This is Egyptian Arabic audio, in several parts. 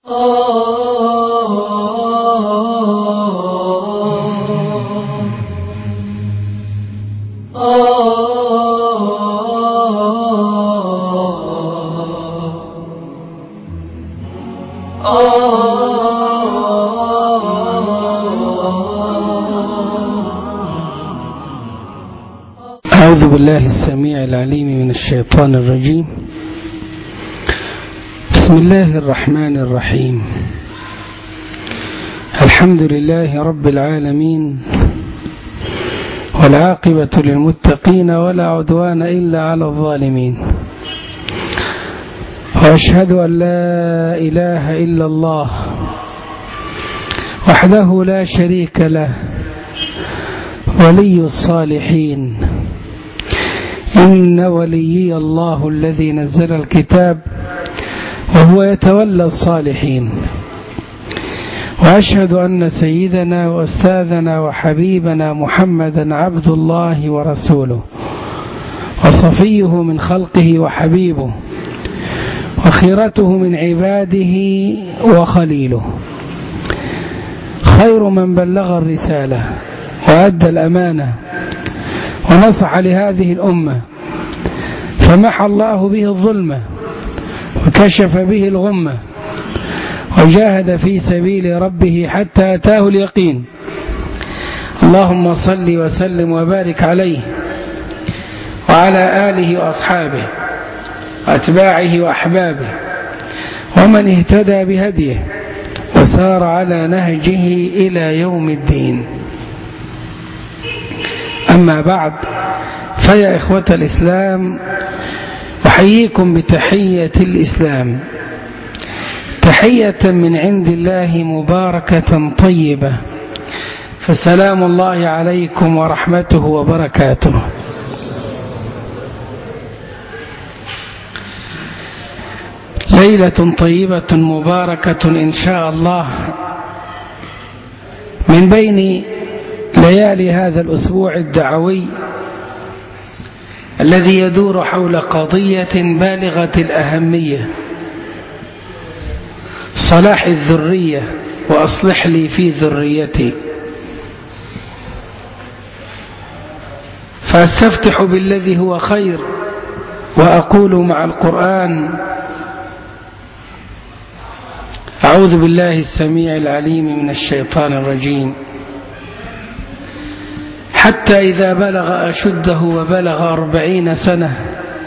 أعوذ بالله السميع العليم من الشيطان الرجيم بسم الله الرحمن الرحيم الحمد لله رب العالمين والعاقبة للمتقين ولا عدوان إلا على الظالمين وأشهد أن لا إله إلا الله وحده لا شريك له ولي الصالحين إن وليي الله الذي نزل الكتاب وهو يتولى الصالحين وأشهد أن سيدنا وأستاذنا وحبيبنا محمدا عبد الله ورسوله وصفيه من خلقه وحبيبه وخيرته من عباده وخليله خير من بلغ الرسالة وأدى الأمانة ونصح لهذه الأمة فمحى الله به الظلمة وكشف به الغمة وجاهد في سبيل ربه حتى أتاه اليقين اللهم صل وسلم وبارك عليه وعلى آله وأصحابه وأتباعه وأحبابه ومن اهتدى بهديه وسار على نهجه إلى يوم الدين أما بعد فيا إخوة الإسلام أحييكم بتحية الإسلام تحية من عند الله مباركة طيبة فسلام الله عليكم ورحمته وبركاته ليلة طيبة مباركة إن شاء الله من بين ليالي هذا الأسبوع الدعوي الذي يدور حول قضية بالغة الأهمية صلاح الذرية وأصلح لي في ذريتي فاستفتح بالذي هو خير وأقول مع القرآن أعوذ بالله السميع العليم من الشيطان الرجيم حتى إذا بلغ أشده وبلغ أربعين سنة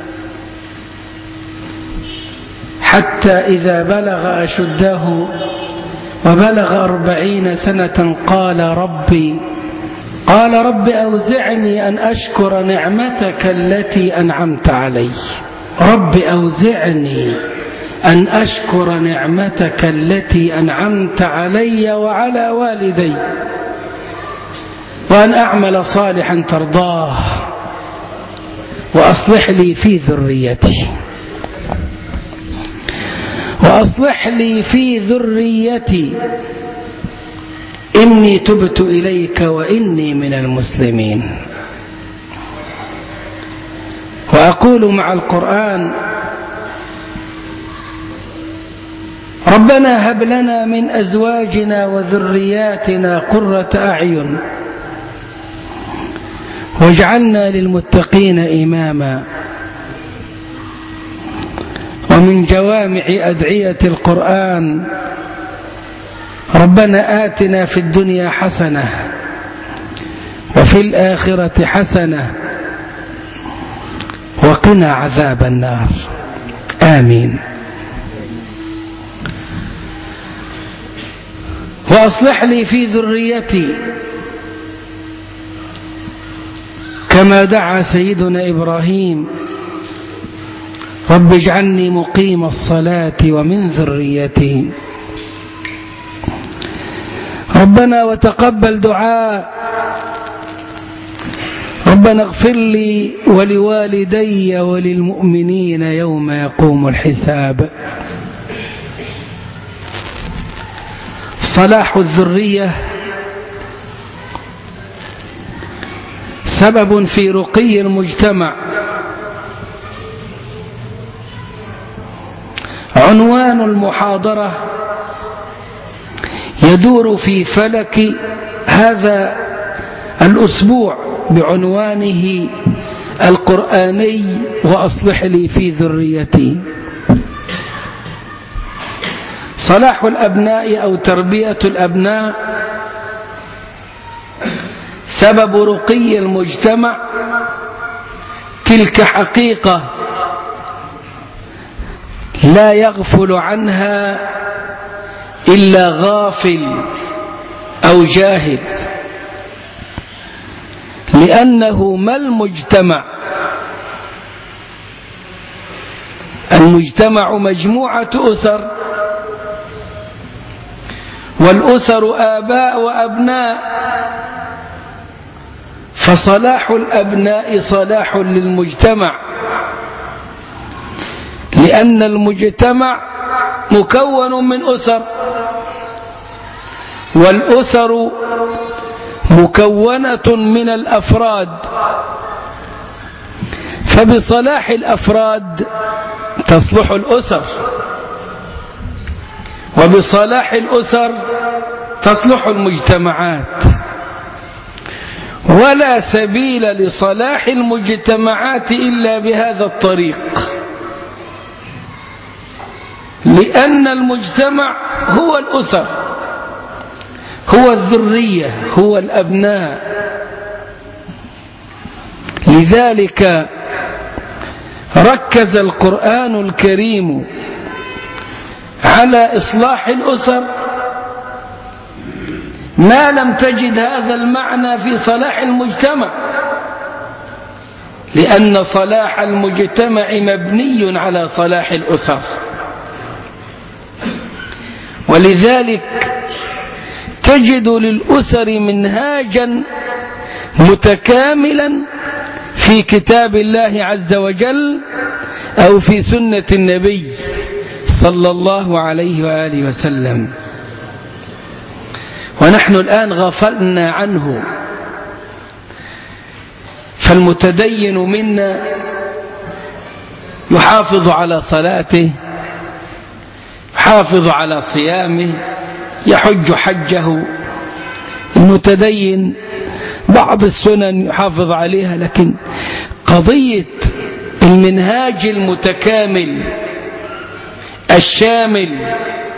حتى إذا بلغ أشده وبلغ أربعين سنة قال ربي قال رب أوزعني أن أشكر نعمتك التي أنعمت علي رب أوزعني أن أشكر نعمتك التي أنعمت علي وعلى والدي وأن أعمل صالحا ترضاه وأصلح لي في ذريتي وأصلح لي في ذريتي إني تبت إليك وإني من المسلمين وأقول مع القرآن ربنا هب لنا من أزواجنا وذرياتنا قرة أعين واجعلنا للمتقين إماما ومن جوامع أدعية القرآن ربنا آتنا في الدنيا حسنة وفي الآخرة حسنة وقنا عذاب النار آمين وأصلح لي في ذريتي كما دعا سيدنا إبراهيم رب اجعلني مقيم الصلاة ومن ذريتي ربنا وتقبل دعاء ربنا اغفر لي ولوالدي وللمؤمنين يوم يقوم الحساب صلاح الذرية سبب في رقي المجتمع عنوان المحاضرة يدور في فلك هذا الأسبوع بعنوانه القرآني وأصلح لي في ذريتي صلاح الأبناء أو تربية الأبناء سبب رقي المجتمع تلك حقيقة لا يغفل عنها إلا غافل أو جاهل لأنه ما المجتمع المجتمع مجموعة أسر والأسر آباء وأبناء فصلاح الأبناء صلاح للمجتمع لأن المجتمع مكون من أسر والأسر مكونة من الأفراد فبصلاح الأفراد تصلح الأسر وبصلاح الأسر تصلح المجتمعات ولا سبيل لصلاح المجتمعات إلا بهذا الطريق لأن المجتمع هو الأسر هو الذرية هو الأبناء لذلك ركز القرآن الكريم على إصلاح الأسر ما لم تجد هذا المعنى في صلاح المجتمع لأن صلاح المجتمع مبني على صلاح الأسر ولذلك تجد للأسر منهاجا متكاملا في كتاب الله عز وجل أو في سنة النبي صلى الله عليه وآله وسلم ونحن الآن غفلنا عنه فالمتدين منا يحافظ على صلاته يحافظ على صيامه يحج حجه المتدين بعض السنن يحافظ عليها لكن قضية المنهاج المتكامل الشامل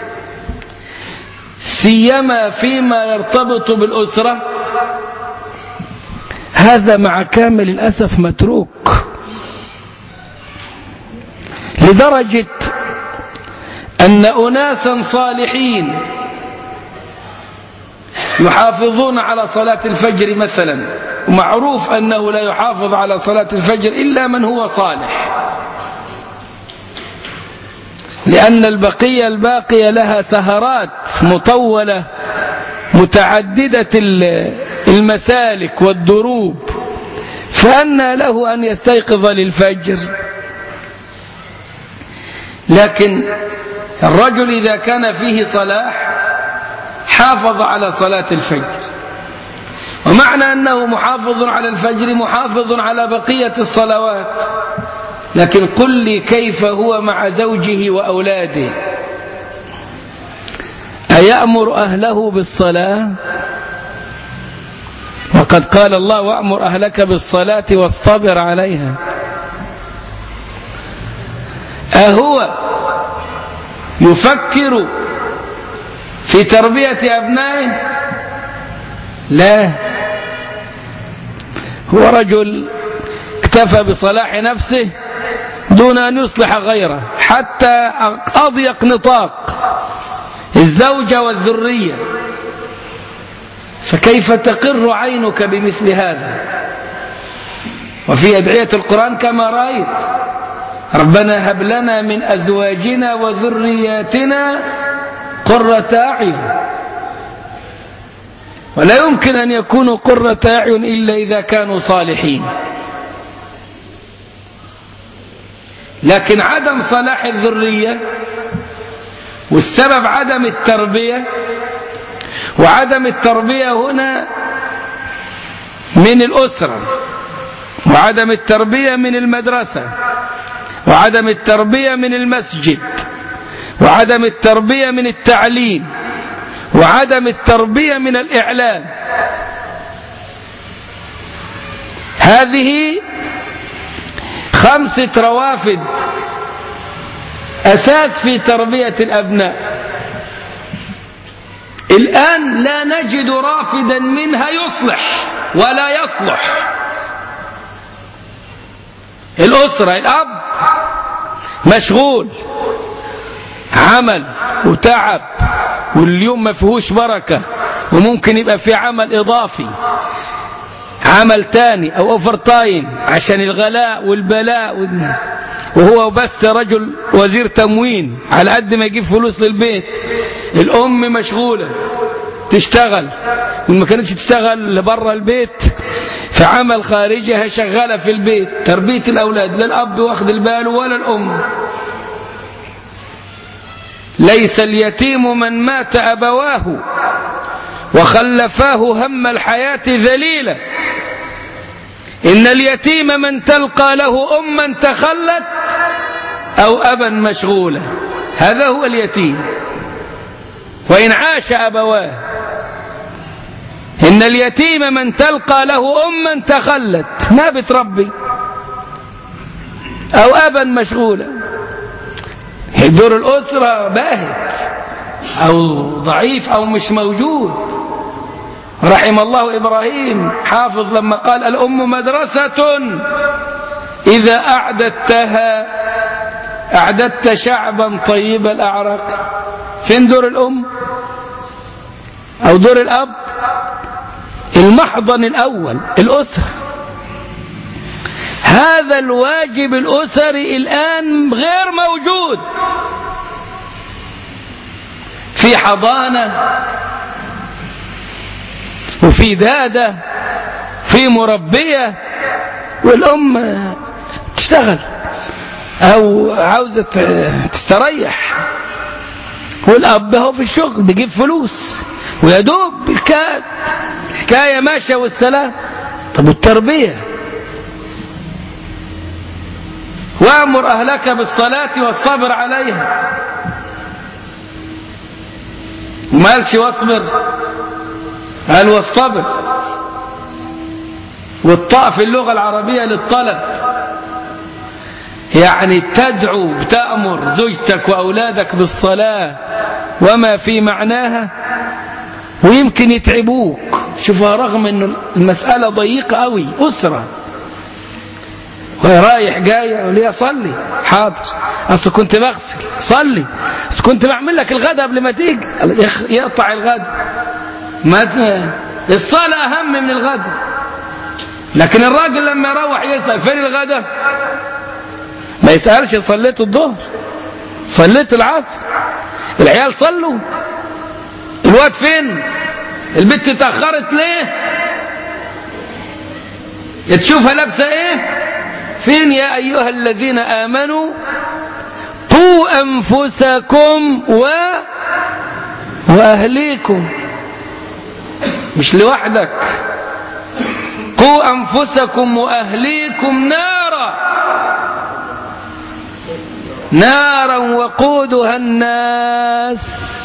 سيما فيما يرتبط بالأسرة هذا مع كامل الأسف متروك لدرجة أن أناسا صالحين يحافظون على صلاة الفجر مثلا ومعروف أنه لا يحافظ على صلاة الفجر إلا من هو صالح لأن البقية الباقية لها سهرات مطولة متعددة المسالك والدروب فأنى له أن يستيقظ للفجر لكن الرجل إذا كان فيه صلاح حافظ على صلاة الفجر ومعنى أنه محافظ على الفجر محافظ على بقية الصلوات لكن قل لي كيف هو مع زوجه وأولاده أيأمر أهله بالصلاة وقد قال الله وأمر أهلك بالصلاة واصطبر عليها أهو يفكر في تربية أبنائه لا هو رجل اكتفى بصلاح نفسه دون أن يصلح غيره حتى أضيق نطاق الزوجة والذرية فكيف تقر عينك بمثل هذا وفي أدعية القرآن كما رأيت ربنا هب لنا من أزواجنا وذرياتنا قرة أعين ولا يمكن أن يكونوا قرة أعين إلا إذا كانوا صالحين لكن عدم صلاح الذرية والسبب عدم التربية وعدم التربية هنا من الأسرة وعدم التربية من المدرسة وعدم التربية من المسجد وعدم التربية من التعليم وعدم التربية من الإعلام هذه خمسة روافد أساس في تربية الأبناء الآن لا نجد رافدا منها يصلح ولا يصلح الأسرة الأب مشغول عمل وتعب واليوم ما فيهوش بركة وممكن يبقى في عمل إضافي عمل تاني أو أوفر تايم عشان الغلاء والبلاء وهو بس رجل وزير تموين على قد ما يجيب فلوس للبيت الأم مشغولة تشتغل وما كانتش تشتغل بره البيت في عمل خارجها شغالة في البيت تربية الأولاد لا الأب واخد البال ولا الأم ليس اليتيم من مات أبواه وخلفاه هم الحياة ذليلا إن اليتيم من تلقى له أما تخلت أو أبا مشغولا هذا هو اليتيم وإن عاش أبواه إن اليتيم من تلقى له أما تخلت ما بتربي أو أبا مشغولا دور الأسرة باهت أو ضعيف أو مش موجود رحم الله إبراهيم حافظ لما قال الأم مدرسة إذا أعددتها أعددت شعبا طيب الأعراق فين دور الأم أو دور الأب المحضن الأول الأسرة هذا الواجب الأسري الآن غير موجود في حضانة وفي دادة في مربية والأم تشتغل أو عاوزة تستريح والأب هو في الشغل بيجيب فلوس ويدوب الكاد الحكاية ماشية والسلام طب والتربية وأمر أهلك بالصلاة والصبر عليها وما قالش واصبر قال واصطبر والطاء في اللغة العربية للطلب يعني تدعو تأمر زوجتك وأولادك بالصلاة وما في معناها ويمكن يتعبوك شوفها رغم ان المسألة ضيقة قوي أسرة رايح جاي يقول لي صلي حاضر اصل كنت بغسل صلي اصل كنت بعمل لك الغداء قبل ما تيجي يقطع الغداء ما الصلاة أهم من الغداء لكن الراجل لما يروح يسأل فين الغداء ما يسألش صليت الظهر صليت العصر العيال صلوا الواد فين البنت تأخرت ليه تشوفها لابسة ايه فين يا أيها الذين آمنوا قوا أنفسكم و وأهليكم مش لوحدك قوا أنفسكم وأهليكم نارا نارا وقودها الناس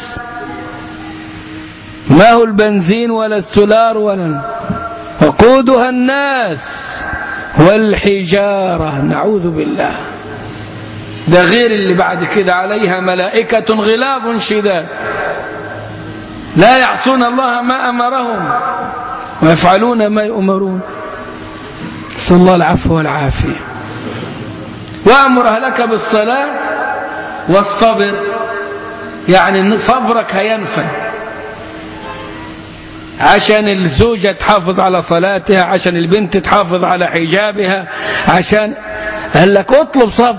ما هو البنزين ولا السولار ولا وقودها الناس والحجارة نعوذ بالله ده غير اللي بعد كده عليها ملائكة غلاب شداد لا يعصون الله ما أمرهم ويفعلون ما يؤمرون صلى الله العفو والعافية وأمر أهلك بالصلاة واصطبر يعني صبرك هينفد عشان الزوجة تحافظ على صلاتها عشان البنت تحافظ على حجابها عشان قال لك اطلب صبر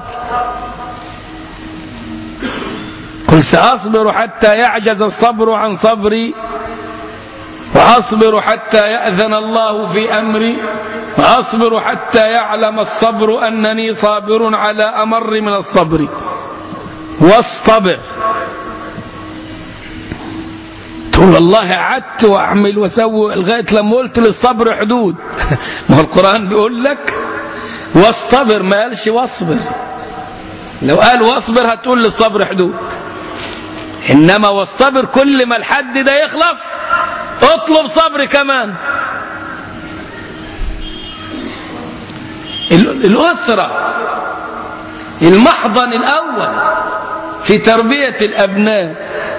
قل سأصبر حتى يعجز الصبر عن صبري وأصبر حتى يأذن الله في أمري وأصبر حتى يعلم الصبر أنني صابر على أمر من الصبر واصطبر تقول والله قعدت واعمل واسوي لغايه لما قلت للصبر حدود ما هو القران بيقول لك واصطبر ما قالش واصبر لو قال واصبر هتقول للصبر حدود إنما والصبر كل ما الحد ده يخلص اطلب صبر كمان الأسرة المحضن الأول في تربية الأبناء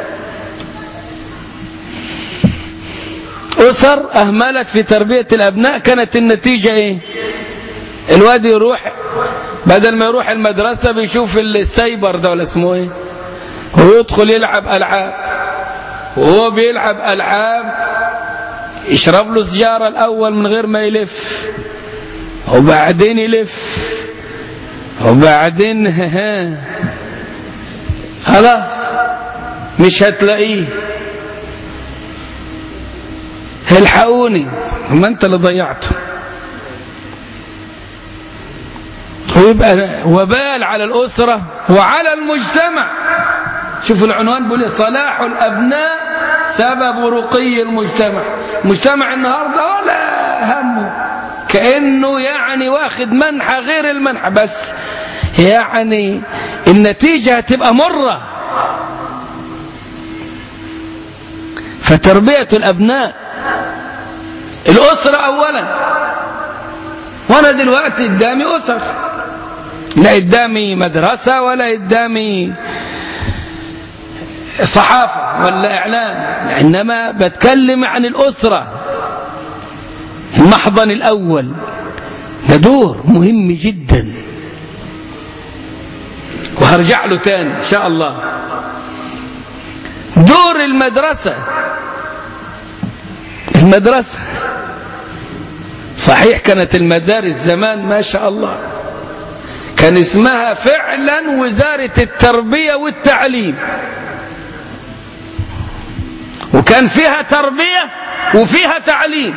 أسر أهملت في تربية الأبناء كانت النتيجة إيه الواد يروح بدل ما يروح المدرسة بيشوف السايبر ده ولا اسمه إيه ويدخل يلعب ألعاب وهو بيلعب ألعاب يشرب له سجارة الأول من غير ما يلف وبعدين يلف وبعدين خلاص مش هتلاقيه الحقوني ما انت اللي ضيعته ويبقى وبال على الأسرة وعلى المجتمع شوف العنوان بيقول صلاح الأبناء سبب رقي المجتمع مجتمع النهاردة ولا همه كأنه يعني واخد منحة غير المنحة بس يعني النتيجة هتبقى مرة فتربية الأبناء الأسرة أولا وأنا دلوقتي قدامي أسر لا قدامي مدرسة ولا قدامي صحافة ولا إعلام إنما بتكلم عن الأسرة المحضن الأول ده دور مهم جدا وهرجع له تاني إن شاء الله دور المدرسة المدرسة صحيح كانت المدارس زمان ما شاء الله كان اسمها فعلا وزارة التربية والتعليم وكان فيها تربية وفيها تعليم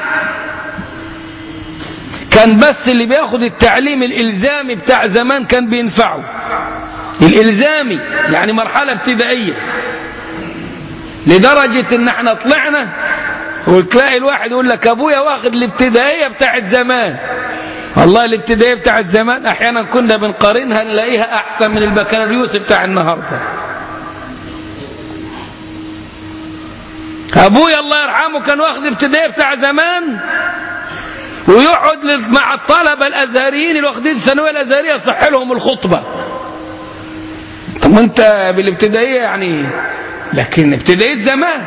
كان بس اللي بياخد التعليم الإلزامي بتاع زمان كان بينفعه الإلزامي يعني مرحلة ابتدائية لدرجة ان احنا طلعنا وتلاقي الواحد يقول لك ابويا واخد الابتدائية بتاعت زمان والله الابتدائية بتاعت زمان احيانا كنا بنقارنها نلاقيها احسن من البكالوريوس بتاع النهاردة ابويا الله يرحمه كان واخد ابتدائية بتاع زمان ويقعد مع الطلبة الازهريين اللي واخدين الثانوية الازهرية يصح لهم الخطبة طب ما انت بالابتدائية يعني لكن ابتدائية زمان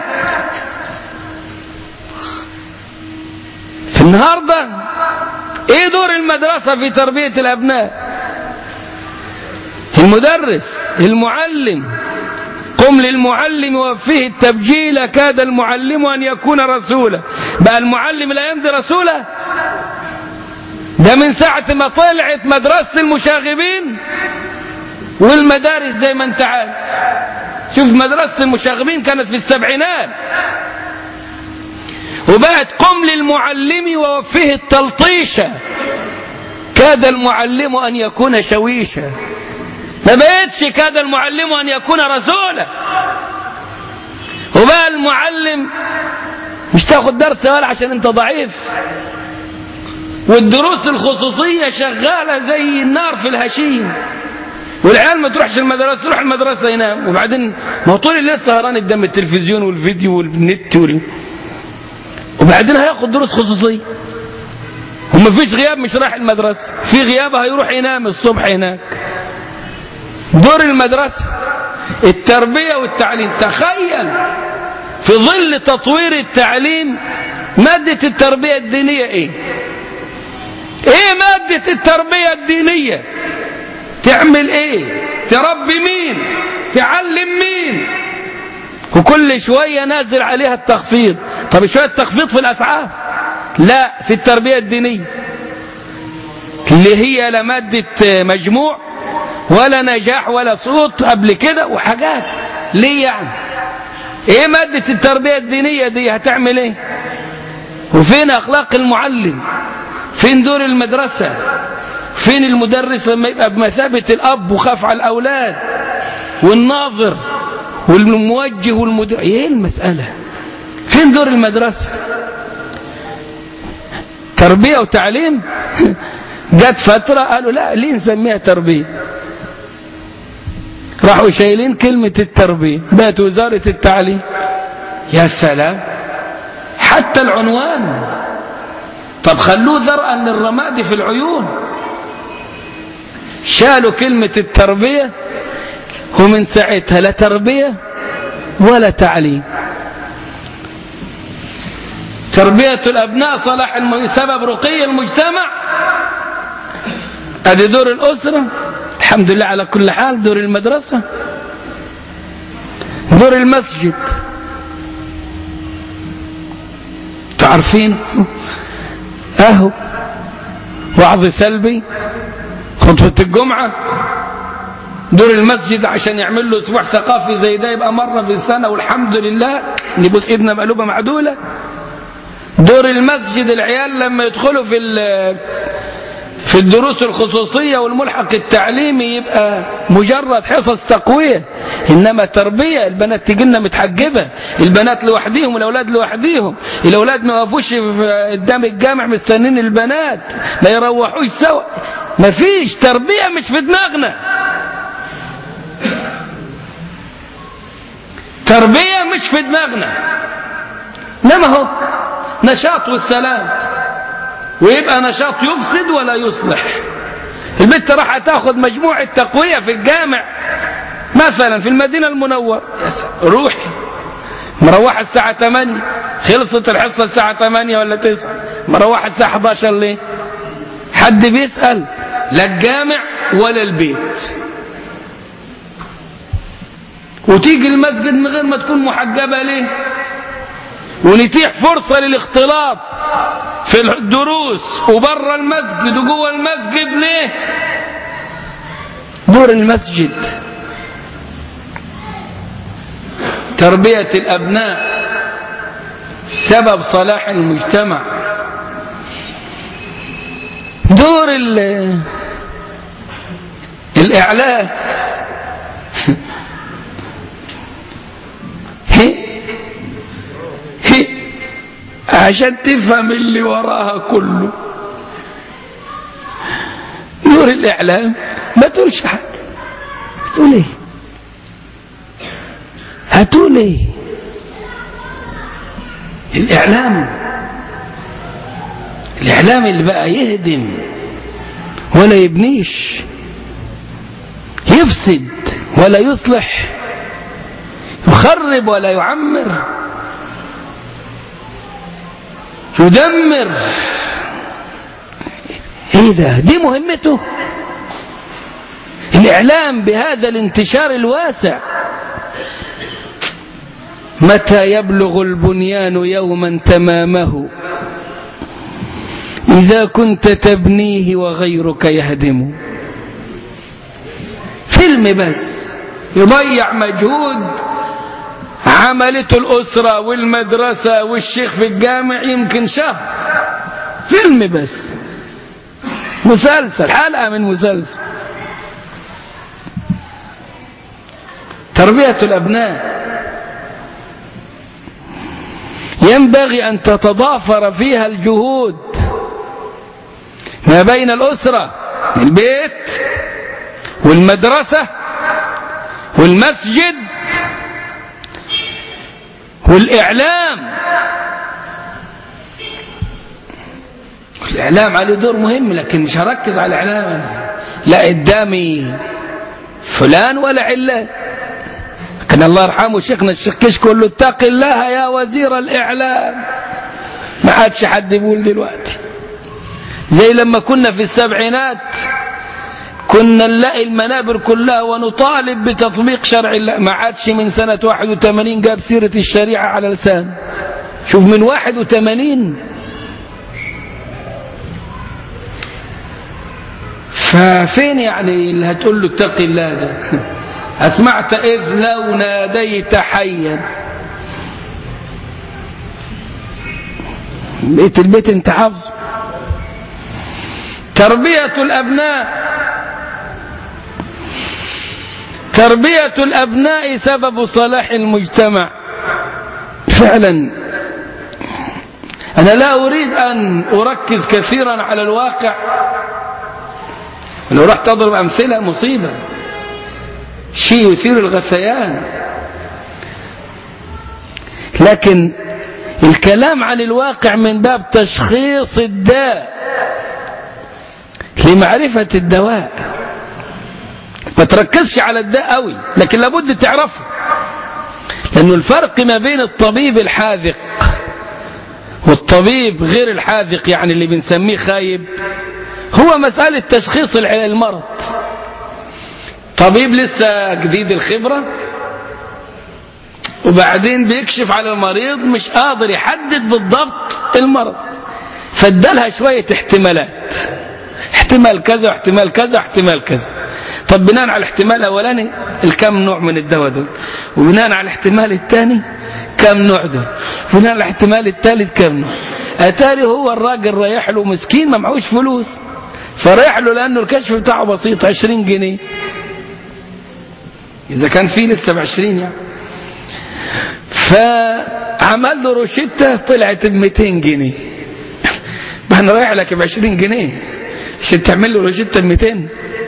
في النهاردة ايه دور المدرسة في تربية الابناء المدرس المعلم قم للمعلم وفيه التبجيل كاد المعلم أن يكون رسولا بقى المعلم لا يمضي رسولا ده من ساعة ما طلعت مدرسة المشاغبين والمدارس زي ما انت عارف شوف مدرسة المشاغبين كانت في السبعينات وبقت قم للمعلم ووفيه التلطيشة كاد المعلم أن يكون شويشا ما بقتش كاد المعلم أن يكون رسولا وبقى المعلم مش تاخد درس ولا عشان انت ضعيف والدروس الخصوصية شغالة زي النار في الهشيم والعيال ما تروحش المدرسة تروح المدرسة ينام وبعدين ما هو طول الليل سهران قدام التلفزيون والفيديو والنت وال... وبعدين هياخد دروس خصوصية وما فيش غياب مش رايح المدرسة في غياب هيروح ينام الصبح هناك دور المدرسة التربية والتعليم تخيل في ظل تطوير التعليم مادة التربية الدينية ايه ايه مادة التربية الدينية تعمل ايه تربي مين تعلم مين وكل شوية نازل عليها التخفيض طب شوية تخفيض في الأسعار لا في التربية الدينية اللي هي لا مادة مجموع ولا نجاح ولا صوت قبل كده وحاجات ليه يعني ايه مادة التربية الدينية دي هتعمل ايه وفين اخلاق المعلم فين دور المدرسة فين المدرس لما يبقى بمثابة الاب وخاف على الاولاد والناظر والموجه والمدير ايه المسألة فين دور المدرسة تربية وتعليم جت فترة قالوا لا ليه نسميها تربية راحوا شايلين كلمة التربية بقت وزارة التعليم يا سلام حتى العنوان طب خلوه ذرأا للرماد في العيون شالوا كلمة التربية ومن ساعتها لا تربية ولا تعليم تربية الأبناء صلاح سبب رقي المجتمع ادي دور الأسرة الحمد لله على كل حال دور المدرسة دور المسجد تعرفين اهو وعظ سلبي خطبة الجمعة دور المسجد عشان يعمل له اسبوع ثقافي زي ده يبقى مرة في السنة والحمد لله نبوس ايدنا مقلوبة معدولة دور المسجد العيال لما يدخلوا في في الدروس الخصوصية والملحق التعليمي يبقى مجرد حصص تقوية إنما تربية البنات تجي لنا متحجبة البنات لوحديهم والأولاد لوحديهم الأولاد ما وقفوش قدام الجامع مستنين البنات ما يروحوش سوا ما فيش تربية مش في دماغنا تربية مش في دماغنا انما هو نشاط والسلام ويبقى نشاط يفسد ولا يصلح البنت راح تاخذ مجموعة تقوية في الجامع مثلا في المدينة المنورة روحي مروحة الساعة 8 خلصت الحصة الساعة 8 ولا 9 مروحة الساعة 11 ليه حد بيسأل لا الجامع ولا البيت وتيجي المسجد من غير ما تكون محجبة ليه ونتيح فرصة للاختلاط في الدروس وبره المسجد وجوه المسجد ليه دور المسجد تربية الأبناء سبب صلاح المجتمع دور الإعلام عشان تفهم اللي وراها كله نور الإعلام ما تقولش حاجة تقول ايه هتقول ايه الإعلام الإعلام اللي بقى يهدم ولا يبنيش يفسد ولا يصلح يخرب ولا يعمر يدمر ايه ده دي مهمته الاعلام بهذا الانتشار الواسع متى يبلغ البنيان يوما تمامه إذا كنت تبنيه وغيرك يهدم فيلم بس يضيع مجهود عملته الأسرة والمدرسة والشيخ في الجامع يمكن شهر فيلم بس مسلسل حلقة من مسلسل تربية الأبناء ينبغي أن تتضافر فيها الجهود ما بين الأسرة البيت والمدرسة والمسجد والإعلام الإعلام عليه دور مهم لكن مش هركز على الإعلام لا قدامي فلان ولا علان كان الله يرحمه شيخنا الشيخ كشك له اتق الله يا وزير الإعلام ما عادش حد يقول دلوقتي زي لما كنا في السبعينات كنا نلاقي المنابر كلها ونطالب بتطبيق شرع الله ما عادش من سنة 81 جاب سيرة الشريعة على لسان شوف من 81 ففين يعني اللي هتقول له اتق الله ده أسمعت إذ لو ناديت حيا بيت البيت انت حافظ تربية الأبناء تربية الأبناء سبب صلاح المجتمع فعلا أنا لا أريد أن أركز كثيرا على الواقع لو رحت أضرب أمثلة مصيبة شيء يثير الغثيان لكن الكلام عن الواقع من باب تشخيص الداء لمعرفة الدواء ما تركزش على الداء قوي لكن لابد تعرفه لأنه الفرق ما بين الطبيب الحاذق والطبيب غير الحاذق يعني اللي بنسميه خايب هو مسألة تشخيص المرض طبيب لسه جديد الخبرة وبعدين بيكشف على المريض مش قادر يحدد بالضبط المرض فادالها شوية احتمالات احتمال كذا واحتمال كذا واحتمال كذا طب بناء على الاحتمال الاولاني الكم نوع من الدواء دول وبناء على الاحتمال الثاني كم نوع دول بناء على الاحتمال الثالث كم نوع اتاري هو الراجل رايح له مسكين ما معهوش فلوس فرايح له لانه الكشف بتاعه بسيط 20 جنيه اذا كان فيه لسه ب 20 يعني فعمل له روشته طلعت ب 200 جنيه ما انا رايح لك ب 20 جنيه عشان تعمل له روشته ب 200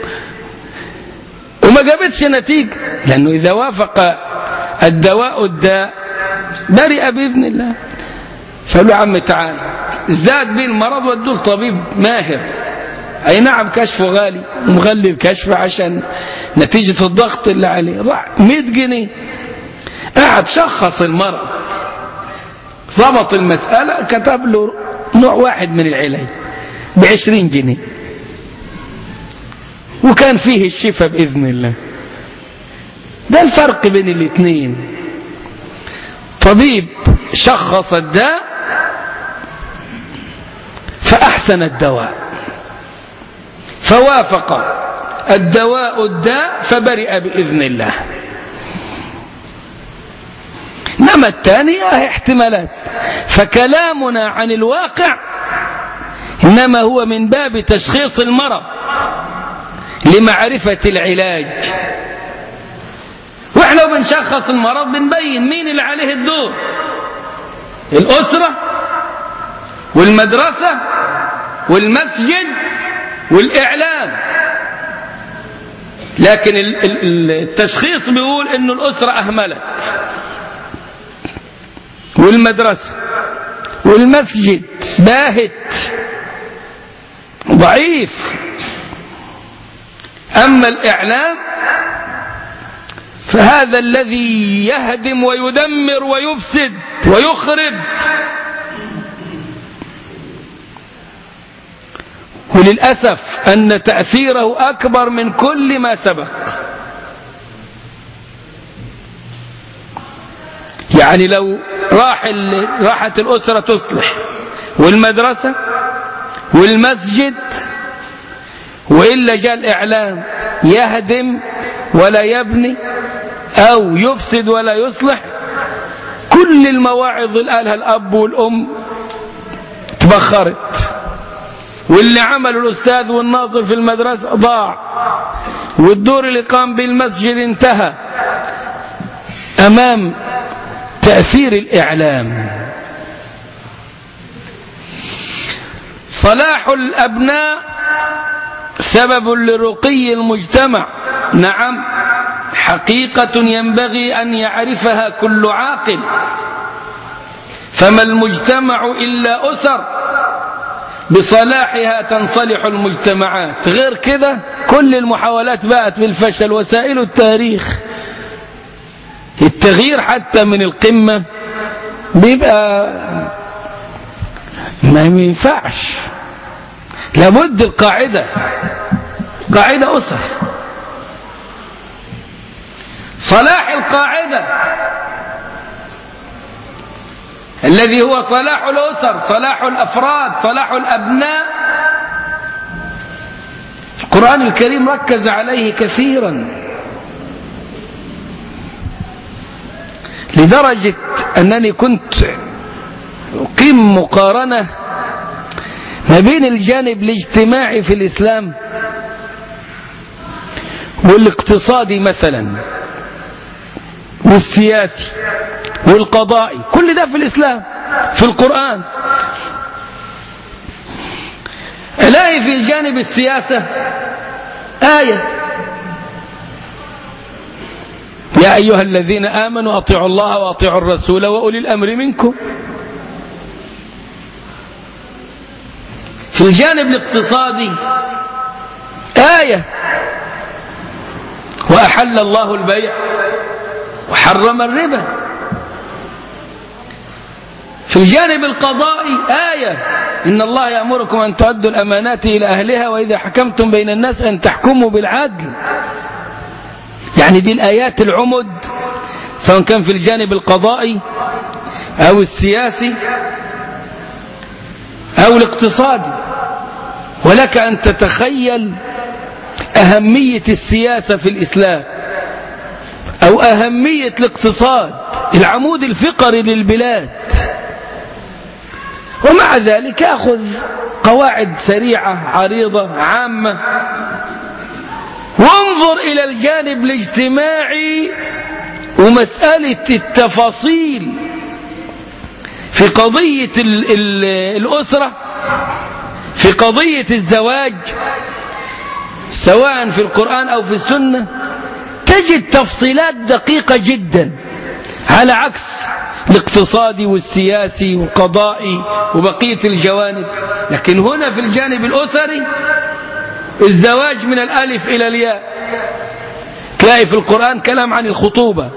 وما جابتش نتيجة لأنه إذا وافق الدواء الداء برئ بإذن الله فقالوا يا عم تعال زاد به المرض ودوه لطبيب ماهر أي نعم كشفه غالي ومغلي الكشف عشان نتيجة الضغط اللي عليه راح 100 جنيه قعد شخص المرض ضبط المسألة كتب له نوع واحد من العلاج بعشرين جنيه وكان فيه الشفاء بإذن الله ده الفرق بين الاثنين طبيب شخص الداء فأحسن الدواء فوافق الدواء الداء فبرئ بإذن الله إنما الثانية احتمالات فكلامنا عن الواقع إنما هو من باب تشخيص المرض لمعرفة العلاج واحنا بنشخص المرض بنبين مين اللي عليه الدور الأسرة والمدرسة والمسجد والإعلام لكن التشخيص بيقول انه الأسرة أهملت والمدرسة والمسجد باهت ضعيف أما الإعلام فهذا الذي يهدم ويدمر ويفسد ويخرب وللأسف أن تأثيره أكبر من كل ما سبق يعني لو راح راحت الأسرة تصلح والمدرسة والمسجد وإلا جاء الإعلام يهدم ولا يبني أو يفسد ولا يصلح كل المواعظ اللي قالها الأب والأم تبخرت واللي عمله الأستاذ والناظر في المدرسة ضاع والدور اللي قام بالمسجد انتهى أمام تأثير الإعلام صلاح الأبناء سبب لرقي المجتمع نعم حقيقة ينبغي أن يعرفها كل عاقل فما المجتمع إلا أسر بصلاحها تنصلح المجتمعات غير كده كل المحاولات بقت بالفشل وسائل التاريخ التغيير حتى من القمة بيبقى ما ينفعش لابد القاعدة قاعدة أسر صلاح القاعدة الذي هو صلاح الأسر صلاح الأفراد صلاح الأبناء القرآن الكريم ركز عليه كثيرا لدرجة أنني كنت أقيم مقارنة ما بين الجانب الاجتماعي في الإسلام والاقتصادي مثلا والسياسي والقضائي كل ده في الإسلام في القرآن الاقي في الجانب السياسة آية يا أيها الذين آمنوا أطيعوا الله وأطيعوا الرسول وأولي الأمر منكم في الجانب الاقتصادي آية وأحل الله البيع وحرم الربا في الجانب القضائي آية إن الله يأمركم أن تؤدوا الأمانات إلى أهلها وإذا حكمتم بين الناس أن تحكموا بالعدل يعني دي الآيات العمد سواء كان في الجانب القضائي أو السياسي أو الاقتصادي ولك أن تتخيل أهمية السياسة في الإسلام أو أهمية الاقتصاد العمود الفقري للبلاد ومع ذلك أخذ قواعد سريعة عريضة عامة وانظر إلى الجانب الاجتماعي ومسألة التفاصيل في قضية ال ال الأسرة في قضية الزواج سواء في القرآن أو في السنة تجد تفصيلات دقيقة جدا على عكس الاقتصادي والسياسي والقضائي وبقية الجوانب لكن هنا في الجانب الأسري الزواج من الألف إلى الياء تلاقي في القرآن كلام عن الخطوبة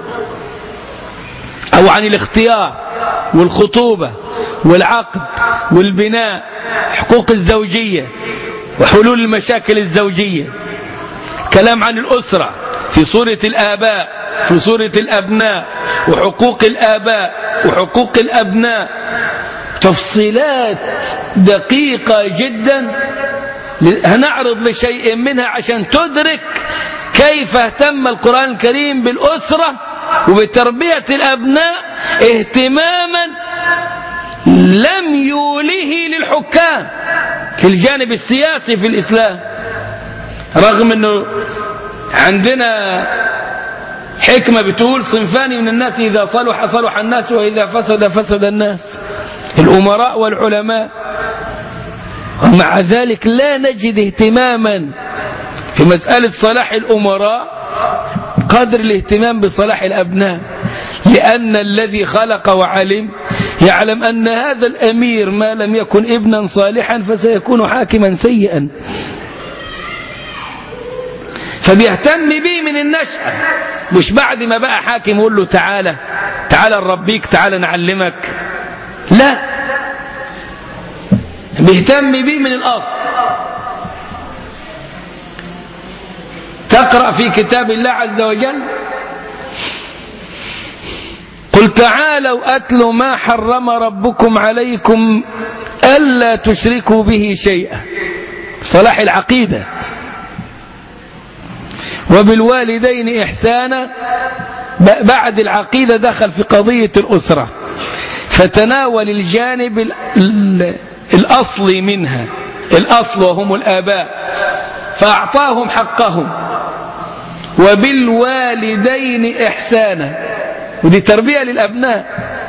أو عن الاختيار والخطوبة والعقد والبناء حقوق الزوجية وحلول المشاكل الزوجية كلام عن الأسرة في سورة الآباء في سورة الأبناء وحقوق الآباء وحقوق الأبناء تفصيلات دقيقة جدا هنعرض لشيء منها عشان تدرك كيف اهتم القرآن الكريم بالأسرة وبتربية الأبناء اهتماما لم يوله للحكام في الجانب السياسي في الإسلام رغم أنه عندنا حكمة بتقول صنفان من الناس إذا صلح صلح الناس وإذا فسد فسد الناس الأمراء والعلماء ومع ذلك لا نجد اهتماما في مسألة صلاح الأمراء قدر الاهتمام بصلاح الأبناء لأن الذي خلق وعلم يعلم أن هذا الأمير ما لم يكن ابنا صالحا فسيكون حاكما سيئا فبيهتم به من النشأة مش بعد ما بقى حاكم يقول له تعالى تعالى نربيك تعالى نعلمك لا بيهتم به من الأصل تقرأ في كتاب الله عز وجل قل تعالوا أتل ما حرم ربكم عليكم ألا تشركوا به شيئا صلاح العقيدة وبالوالدين إحسانا بعد العقيدة دخل في قضية الأسرة فتناول الجانب الأصلي منها الأصل وهم الآباء فأعطاهم حقهم وبالوالدين إحسانا ودي تربية للأبناء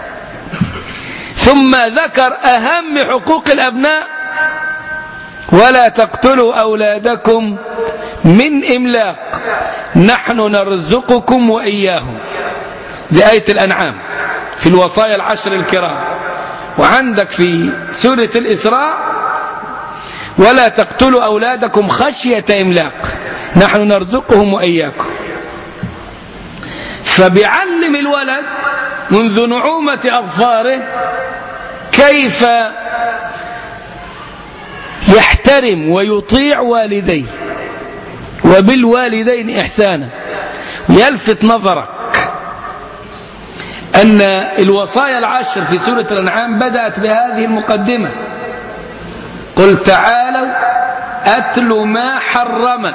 ثم ذكر أهم حقوق الأبناء ولا تقتلوا أولادكم من إملاق نحن نرزقكم وإياهم دي آية الأنعام في الوصايا العشر الكرام وعندك في سورة الإسراء ولا تقتلوا أولادكم خشية إملاق نحن نرزقهم وإياكم فبيعلم الولد منذ نعومة أظفاره كيف يحترم ويطيع والديه وبالوالدين إحسانا يلفت نظرك أن الوصايا العشر في سورة الأنعام بدأت بهذه المقدمة قل تعالوا أتل ما حرم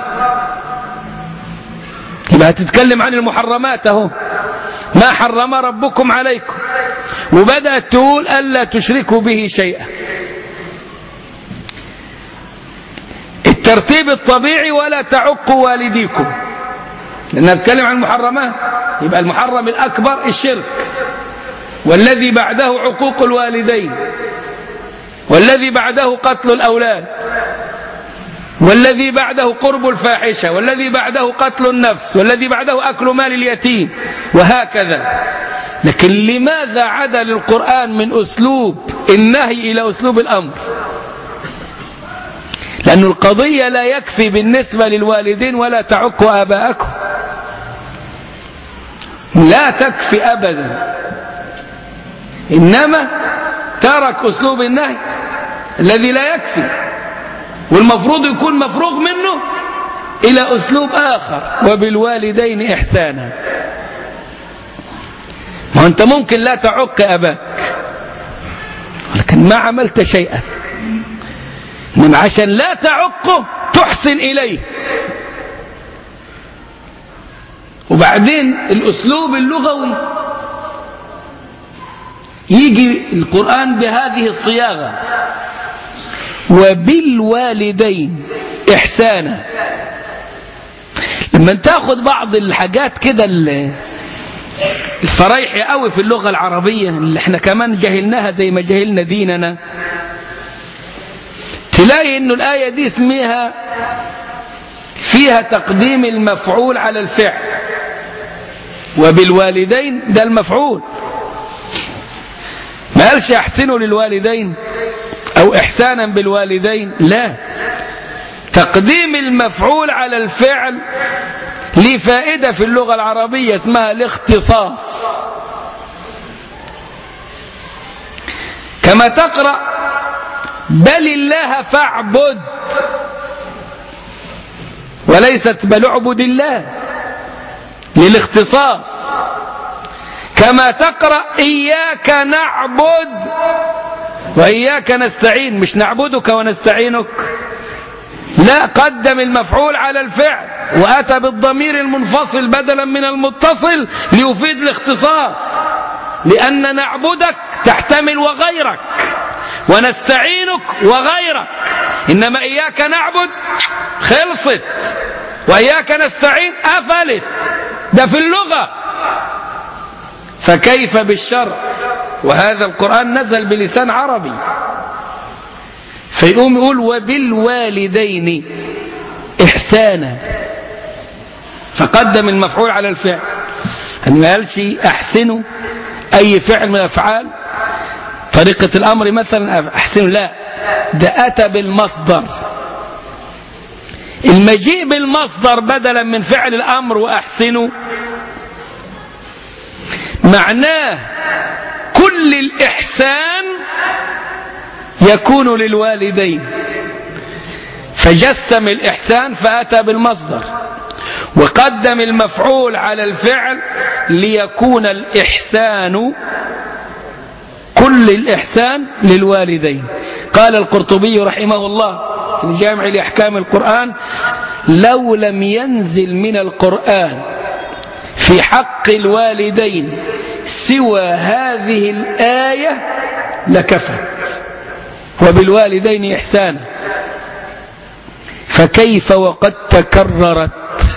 يبقى هتتكلم عن المحرمات اهو ما حرم ربكم عليكم وبدأت تقول ألا تشركوا به شيئا الترتيب الطبيعي ولا تعقوا والديكم لأنها نتكلم عن المحرمات يبقى المحرم الأكبر الشرك والذي بعده عقوق الوالدين والذي بعده قتل الأولاد والذي بعده قرب الفاحشة والذي بعده قتل النفس والذي بعده أكل مال اليتيم وهكذا لكن لماذا عدل القرآن من أسلوب النهي إلى أسلوب الأمر لأن القضية لا يكفي بالنسبة للوالدين ولا تعك آباءكم لا تكفي أبدا إنما ترك أسلوب النهي الذي لا يكفي والمفروض يكون مفروغ منه إلى أسلوب آخر وبالوالدين إحسانا ما أنت ممكن لا تعق أباك لكن ما عملت شيئا إنما عشان لا تعقه تحسن إليه وبعدين الأسلوب اللغوي يجي القرآن بهذه الصياغة وبالوالدين إحسانا لما تاخد بعض الحاجات كده الفرايحي قوي في اللغة العربية اللي احنا كمان جهلناها زي ما جهلنا ديننا تلاقي انه الآية دي اسمها فيها تقديم المفعول على الفعل وبالوالدين ده المفعول ما قالش احسنوا للوالدين او احسانا بالوالدين لا تقديم المفعول على الفعل ليه فائدة في اللغة العربية اسمها الاختصاص كما تقرأ بل الله فاعبد وليست بل اعبد الله للاختصاص كما تقرأ إياك نعبد وإياك نستعين مش نعبدك ونستعينك لا قدم المفعول على الفعل وأتى بالضمير المنفصل بدلا من المتصل ليفيد الاختصاص لأن نعبدك تحتمل وغيرك ونستعينك وغيرك إنما إياك نعبد خلصت وإياك نستعين أفلت ده في اللغة فكيف بالشرع وهذا القرآن نزل بلسان عربي فيقوم يقول وبالوالدين إحسانا فقدم المفعول على الفعل أن ما قالش أحسنوا أي فعل من الأفعال طريقة الأمر مثلا أحسنوا لا ده أتى بالمصدر المجيء بالمصدر بدلا من فعل الأمر وأحسنوا معناه كل الإحسان يكون للوالدين فجسم الإحسان فأتى بالمصدر وقدم المفعول على الفعل ليكون الإحسان كل الإحسان للوالدين قال القرطبي رحمه الله في الجامع لأحكام القرآن لو لم ينزل من القرآن في حق الوالدين سوى هذه الآية لكفى وبالوالدين إحسانا فكيف وقد تكررت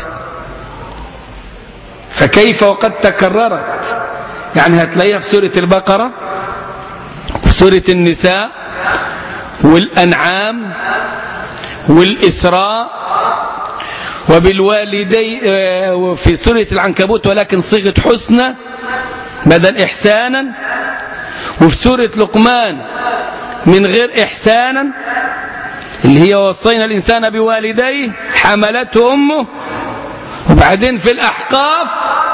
فكيف وقد تكررت يعني هتلاقيها في سورة البقرة سورة النساء والأنعام والإسراء وبالوالدين آه، في سورة العنكبوت ولكن صيغة حسنى بدل إحسانا وفي سورة لقمان من غير إحسانا اللي هي وصينا الإنسان بوالديه حملته أمه وبعدين في الأحقاف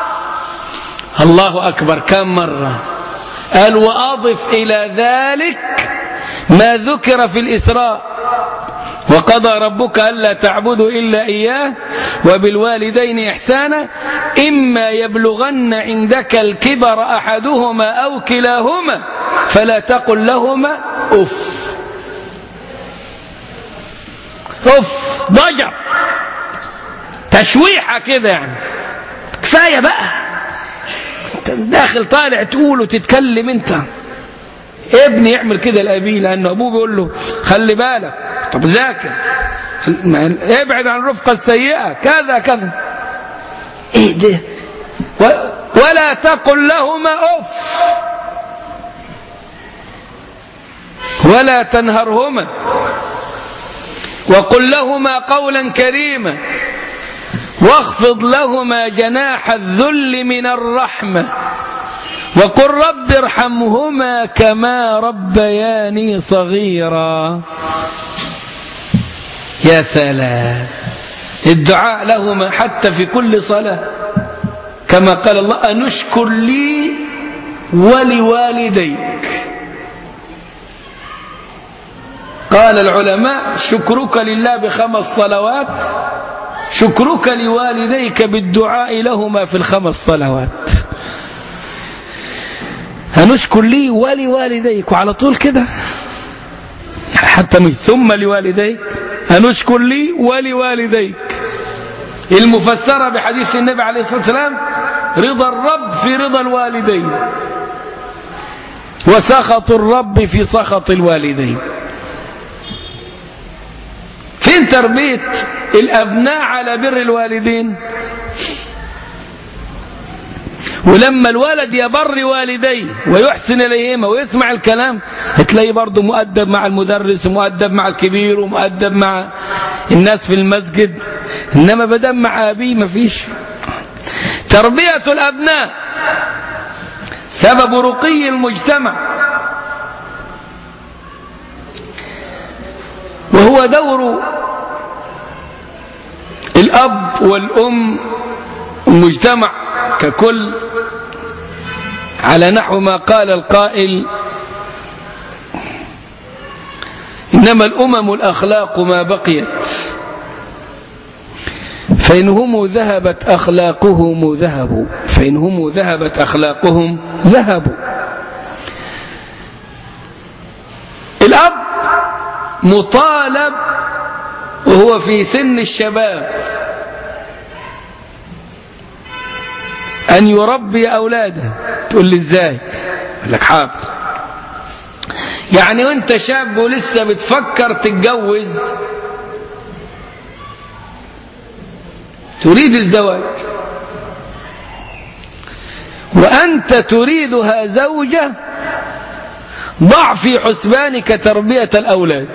الله أكبر كم مرة قال وأضف إلى ذلك ما ذكر في الإسراء وقضى ربك ألا تعبدوا إلا إياه وبالوالدين إحسانا إما يبلغن عندك الكبر أحدهما أو كلاهما فلا تقل لهما أف أف ضجر تشويحة كده يعني كفاية بقى داخل طالع تقول وتتكلم انت ابني يعمل كده لأبيه لأنه أبوه بيقول له خلي بالك طب ذاكر ابعد عن الرفقة السيئة كذا كذا ايه ده ولا تقل لهما اف ولا تنهرهما وقل لهما قولا كريما واخفض لهما جناح الذل من الرحمة وقل رب ارحمهما كما ربياني صغيرا يا سلام الدعاء لهما حتى في كل صلاة كما قال الله أنشكر لي ولوالديك قال العلماء شكرك لله بخمس صلوات شكرك لوالديك بالدعاء لهما في الخمس صلوات هنشكر لي ولوالديك وعلى طول كده حتى مش ثم لوالديك هنشكر لي ولوالديك المفسرة بحديث النبي عليه الصلاة والسلام رضا الرب في رضا الوالدين وسخط الرب في سخط الوالدين فين تربية الأبناء على بر الوالدين ولما الولد يبر والديه ويحسن إليهما ويسمع الكلام هتلاقيه برضه مؤدب مع المدرس ومؤدب مع الكبير ومؤدب مع الناس في المسجد إنما بدم مع أبيه مفيش تربية الأبناء سبب رقي المجتمع وهو دور الأب والأم المجتمع ككل على نحو ما قال القائل إنما الأمم الأخلاق ما بقيت فإن هم ذهبت أخلاقهم ذهبوا فإن هم ذهبت أخلاقهم ذهبوا الأب مطالب وهو في سن الشباب أن يربي أولاده تقول لي إزاي أقول لك حاضر يعني وانت شاب ولسه بتفكر تتجوز تريد الزواج وأنت تريدها زوجة ضع في حسبانك تربية الأولاد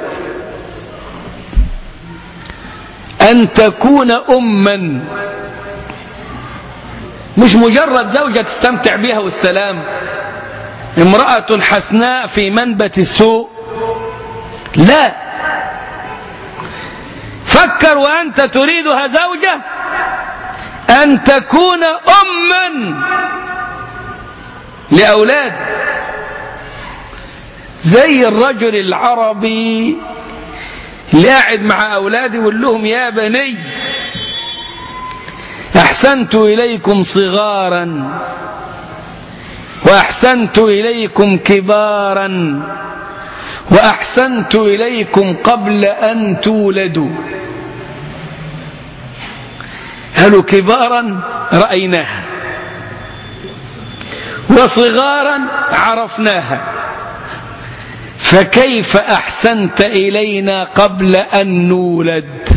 أن تكون أما مش مجرد زوجة تستمتع بها والسلام امرأة حسناء في منبت السوء لا فكر وأنت تريدها زوجة أن تكون أما لأولاد زي الرجل العربي اللي قاعد مع أولادي يقول لهم يا بني أحسنت إليكم صغارا وأحسنت إليكم كبارا وأحسنت إليكم قبل أن تولدوا قالوا كبارا رأيناها وصغارا عرفناها فكيف أحسنت إلينا قبل أن نولد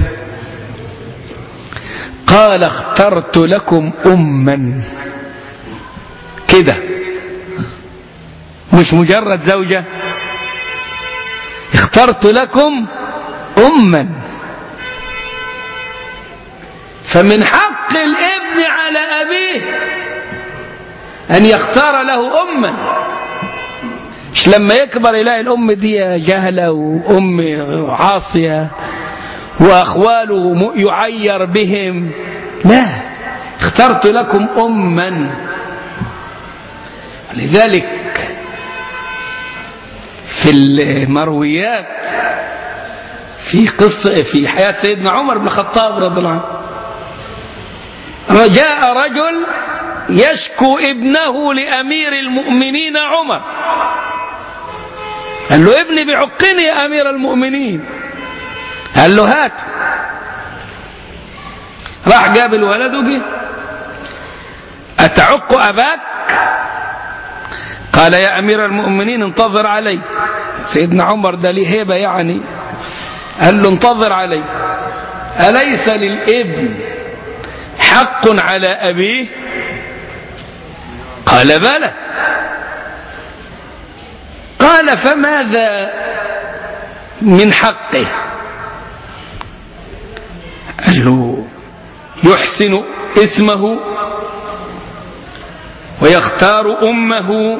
قال اخترت لكم أما كده مش مجرد زوجة اخترت لكم أما فمن حق الابن على أبيه أن يختار له أما مش لما يكبر يلاقي الأم دي جهلة وأم عاصية وأخواله يعير بهم لا اخترت لكم أما لذلك في المرويات في قصة في حياة سيدنا عمر بن الخطاب رضي الله عنه جاء رجل يشكو ابنه لأمير المؤمنين عمر قال له ابني بعقني يا أمير المؤمنين قال له هات راح جاب الولد وجه أتعق أباك قال يا أمير المؤمنين انتظر علي سيدنا عمر ده ليه هيبة يعني قال له انتظر علي أليس للابن حق على أبيه قال بلى قال فماذا من حقه قال له يحسن اسمه ويختار أمه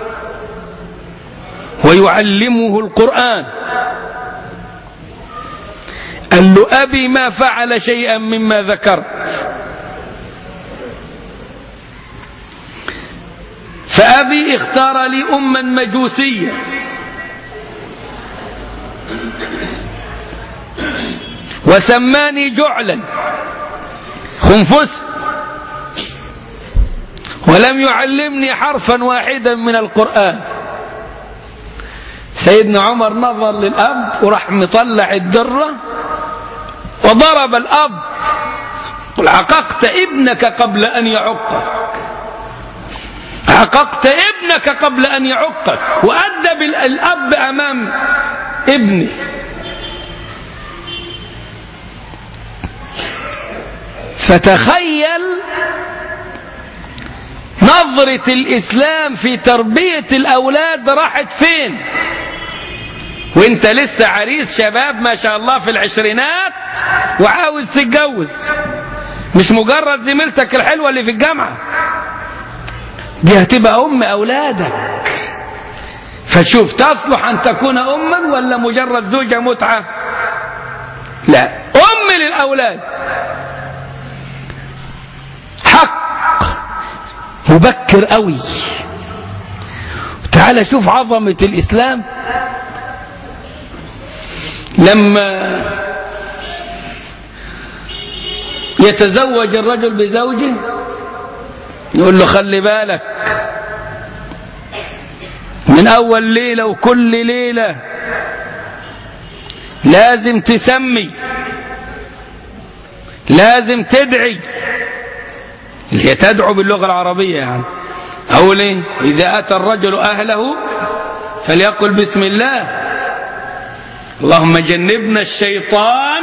ويعلمه القرآن قال له أبي ما فعل شيئا مما ذكرت فأبي اختار لي أما مجوسية وسماني جعلا خنفس ولم يعلمني حرفا واحدا من القرآن سيدنا عمر نظر للأب وراح مطلع الدرة وضرب الأب قل عققت ابنك قبل أن يعقك عققت ابنك قبل أن يعقك وأدب الأب أمام ابنه فتخيل نظرة الإسلام في تربية الأولاد راحت فين وانت لسه عريس شباب ما شاء الله في العشرينات وعاوز تتجوز مش مجرد زميلتك الحلوة اللي في الجامعة دي هتبقى أم أولادك فشوف تصلح أن تكون أما ولا مجرد زوجة متعة لا أم للأولاد حق مبكر قوي تعال شوف عظمة الإسلام لما يتزوج الرجل بزوجه يقول له خلي بالك من أول ليلة وكل ليلة لازم تسمي لازم تدعي اللي هي تدعو باللغة العربية يعني أقول إيه إذا أتى الرجل أهله فليقل بسم الله اللهم جنبنا الشيطان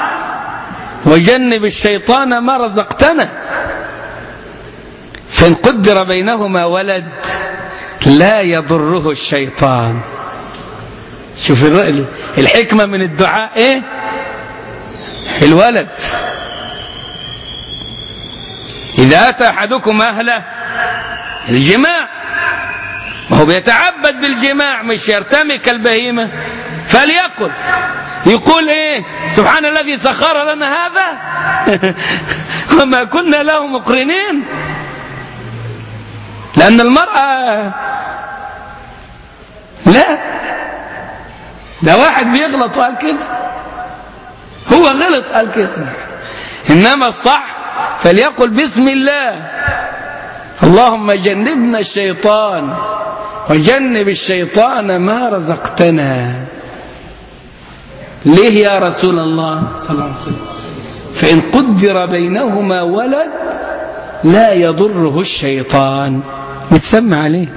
وجنب الشيطان ما رزقتنا فإن قدر بينهما ولد لا يضره الشيطان شوف الحكمة من الدعاء ايه الولد إذا أتى أحدكم أهله الجماع ما هو بيتعبد بالجماع مش يرتمي كالبهيمة فليقل يقول ايه سبحان الذي سخر لنا هذا وما كنا له مقرنين لأن المرأة لا ده واحد بيغلط وقال كده هو غلط قال كده إنما الصح فليقل بسم الله اللهم جنبنا الشيطان وجنب الشيطان ما رزقتنا ليه يا رسول الله صلى الله عليه وسلم فإن قدر بينهما ولد لا يضره الشيطان متسمى عليه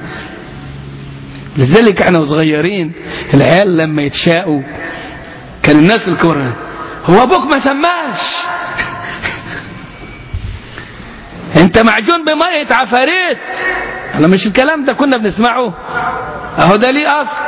لذلك احنا صغيرين العيال لما يتشاءوا كان الناس الكبار هو ابوك ما سماش انت معجون بمية عفاريت انا مش الكلام ده كنا بنسمعه اهو ده ليه اصل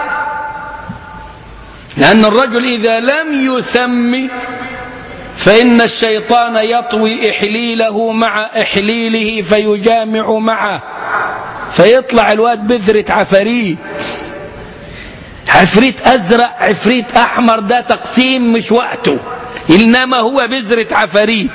لان الرجل اذا لم يسمي فإن الشيطان يطوي إحليله مع إحليله فيجامع معه فيطلع الواد بذرة عفاريت عفريت أزرق عفريت أحمر ده تقسيم مش وقته إنما هو بذرة عفاريت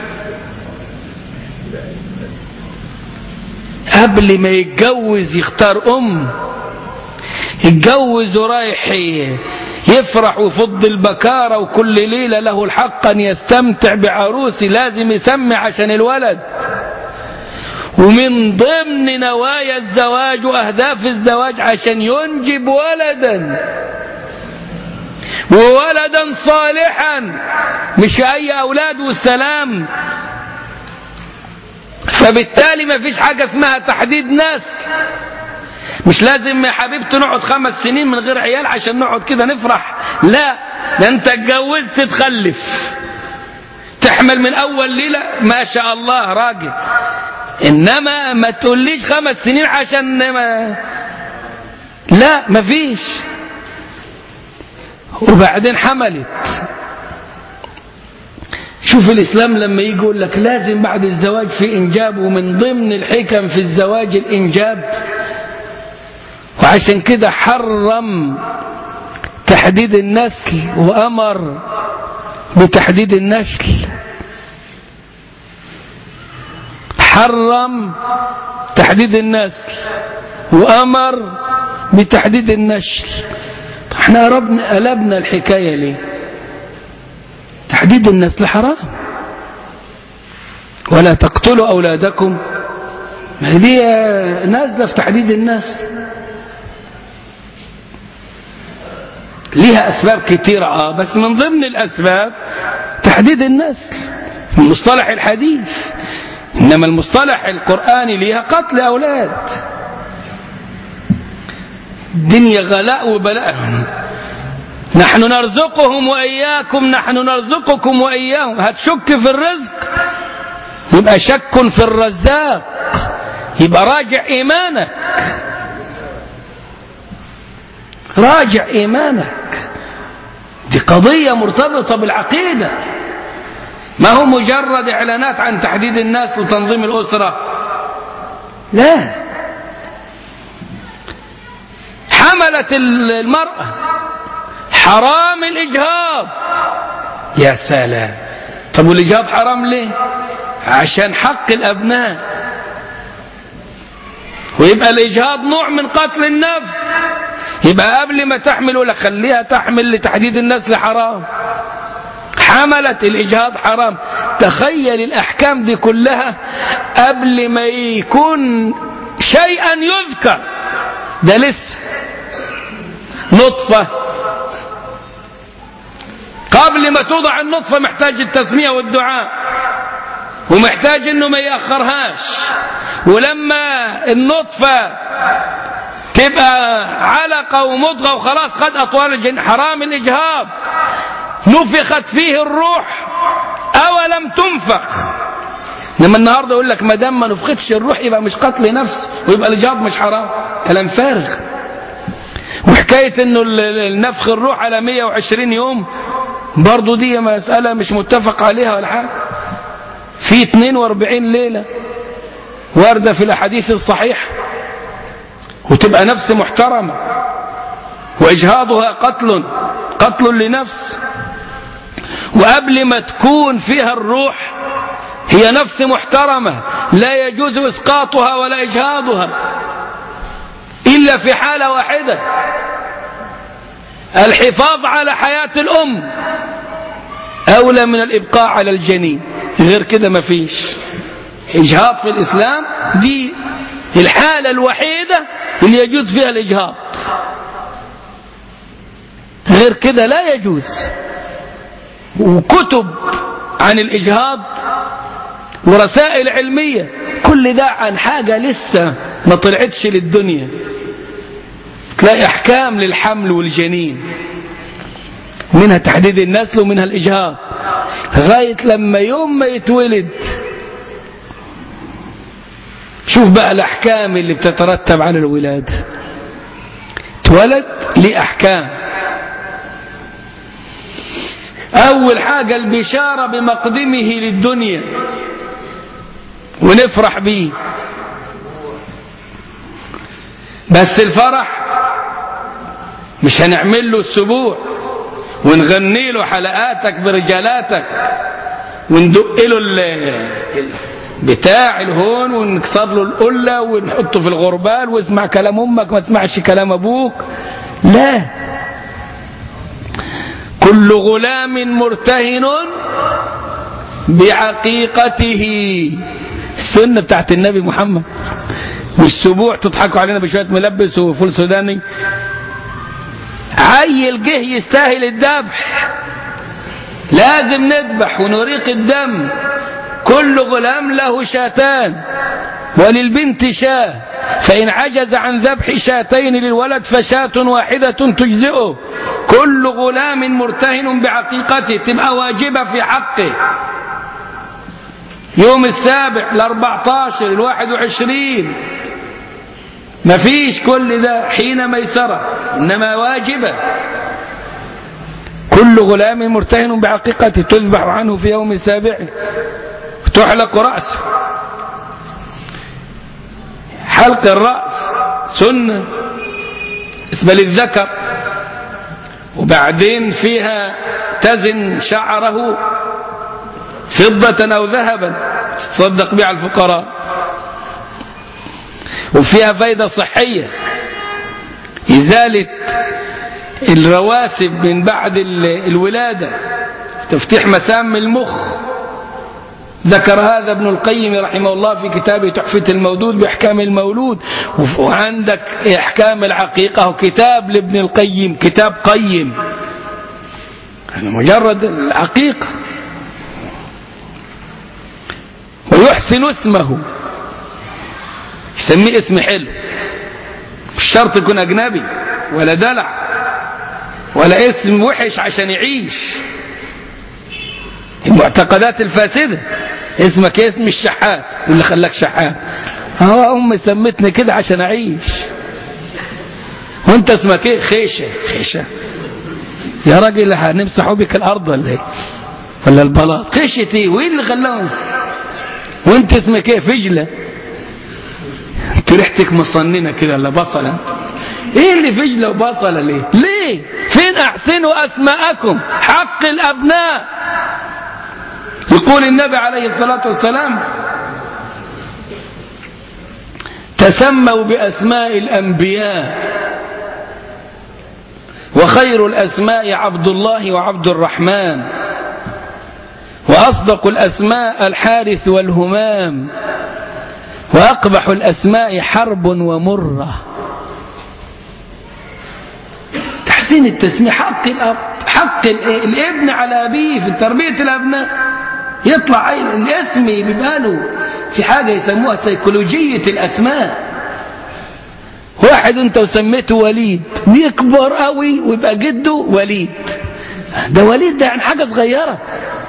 قبل ما يتجوز يختار أم يتجوز ورايح يفرح ويفض البكارة وكل ليلة له الحق أن يستمتع بعروسي لازم يسمي عشان الولد ومن ضمن نوايا الزواج وأهداف الزواج عشان ينجب ولدا وولدا صالحا مش أي أولاد والسلام فبالتالي ما فيش حاجة اسمها تحديد نسل مش لازم يا حبيبتي نقعد خمس سنين من غير عيال عشان نقعد كده نفرح لا ده انت اتجوزت تخلف تحمل من اول ليلة ما شاء الله راجل انما ما تقوليش خمس سنين عشان ما لا مفيش وبعدين حملت شوف الإسلام لما يجي يقول لك لازم بعد الزواج في إنجاب ومن ضمن الحكم في الزواج الإنجاب وعشان كده حرم تحديد النسل وأمر بتحديد النسل حرم تحديد النسل وأمر بتحديد النسل احنا قربنا قلبنا الحكاية ليه تحديد النسل حرام ولا تقتلوا أولادكم ما دي نازلة في تحديد النسل ليها أسباب كثيرة آه بس من ضمن الأسباب تحديد النسل المصطلح الحديث إنما المصطلح القرآني ليها قتل أولاد الدنيا غلاء وبلاء نحن نرزقهم وإياكم نحن نرزقكم وإياهم هتشك في الرزق يبقى شك في الرزاق يبقى راجع إيمانك راجع إيمانك دي قضية مرتبطة بالعقيدة ما هو مجرد إعلانات عن تحديد الناس وتنظيم الأسرة لا حملت المرأة حرام الإجهاض يا سلام طب والإجهاض حرام ليه عشان حق الأبناء ويبقى الإجهاض نوع من قتل النفس يبقى قبل ما تحمل ولا خليها تحمل لتحديد النسل حرام حملت الإجهاض حرام تخيل الأحكام دي كلها قبل ما يكون شيئا يذكر ده لسه نطفة قبل ما توضع النطفة محتاج التسمية والدعاء ومحتاج انه ما يأخرهاش ولما النطفة تبقى علقة ومضغة وخلاص خد أطوال الجن حرام الإجهاض نفخت فيه الروح أولم تنفخ لما النهاردة يقول لك ما دام ما نفختش الروح يبقى مش قتل نفس ويبقى الإجهاض مش حرام كلام فارغ وحكاية انه النفخ الروح على 120 يوم برضو دي مسألة مش متفق عليها ولا حاجة في 42 ليلة واردة في الأحاديث الصحيحة وتبقى نفس محترمة وإجهاضها قتل قتل لنفس وقبل ما تكون فيها الروح هي نفس محترمة لا يجوز إسقاطها ولا إجهاضها إلا في حالة واحدة الحفاظ على حياة الأم أولى من الإبقاء على الجنين غير كده مفيش إجهاض في الإسلام دي الحالة الوحيدة اللي يجوز فيها الإجهاض غير كده لا يجوز وكتب عن الإجهاض ورسائل علمية كل ده عن حاجة لسه ما طلعتش للدنيا تلاقي أحكام للحمل والجنين منها تحديد النسل ومنها الإجهاض لغاية لما يوم ما يتولد شوف بقى الأحكام اللي بتترتب على الولادة اتولد ليه أحكام أول حاجة البشارة بمقدمه للدنيا ونفرح بيه بس الفرح مش هنعمل له السبوع ونغني له حلقاتك برجالاتك وندق له بتاع الهون ونكسر له القلة ونحطه في الغربال واسمع كلام امك ما تسمعش كلام ابوك لا كل غلام مرتهن بعقيقته السنة بتاعت النبي محمد والسبوع تضحكوا علينا بشوية ملبس وفول سوداني عيل جه يستاهل الذبح لازم نذبح ونريق الدم كل غلام له شاتان وللبنت شاه فإن عجز عن ذبح شاتين للولد فشاة واحدة تجزئه كل غلام مرتهن بعقيقته تبقى واجبة في حقه يوم السابع الاربعتاشر الواحد وعشرين مفيش كل ده حين ميسرة إنما واجبة كل غلام مرتهن بعقيقته تذبح عنه في يوم سابعه تحلق رأسه حلق الرأس سنة اسم للذكر وبعدين فيها تزن شعره فضة أو ذهبا تصدق بها الفقراء وفيها فايدة صحية إزالة الرواسب من بعد الولادة تفتيح مسام المخ ذكر هذا ابن القيم رحمه الله في كتابه تحفة المودود بأحكام المولود وعندك أحكام العقيقة وكتاب لابن القيم كتاب قيم مجرد العقيقة ويحسن اسمه يسميه اسم حلو مش شرط يكون أجنبي ولا دلع ولا اسم وحش عشان يعيش المعتقدات الفاسدة اسمك اسم الشحات واللي خلاك شحات هو أمي سمتني كده عشان أعيش وانت اسمك ايه خيشة خيشة يا راجل هنمسحوا بك الأرض ولا ايه ولا البلاط خيشة ايه وين اللي خلاهم وانت اسمك ايه فجلة انت ريحتك مصننة كده ولا بصلة ايه اللي فجلة وبصلة ليه ليه فين احسنوا اسماءكم حق الابناء يقول النبي عليه الصلاة والسلام تسموا بأسماء الأنبياء وخير الأسماء عبد الله وعبد الرحمن وأصدق الأسماء الحارث والهمام وأقبح الأسماء حرب ومرة تحسين التسمية حق الأب حق الابن على أبيه في تربية الأبناء يطلع الاسم بيبقى له في حاجة يسموها سيكولوجية الأسماء واحد انت وسميته وليد يكبر قوي ويبقى جده وليد ده وليد ده يعني حاجة صغيرة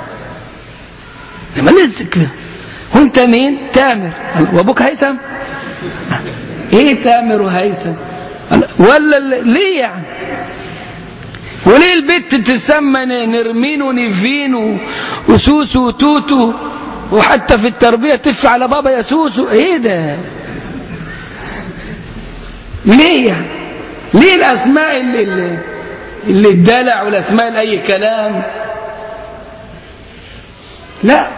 لما نزك وانت مين تامر وابوك هيثم ايه تامر وهيثم ولا ليه يعني وليه البت تسمى نرمين ونيفين وسوسو وتوتو وحتى في التربية تف على بابا يا سوسو ايه ده ليه يعني ليه الاسماء اللي اللي, اللي الدلع والاسماء لاي كلام لا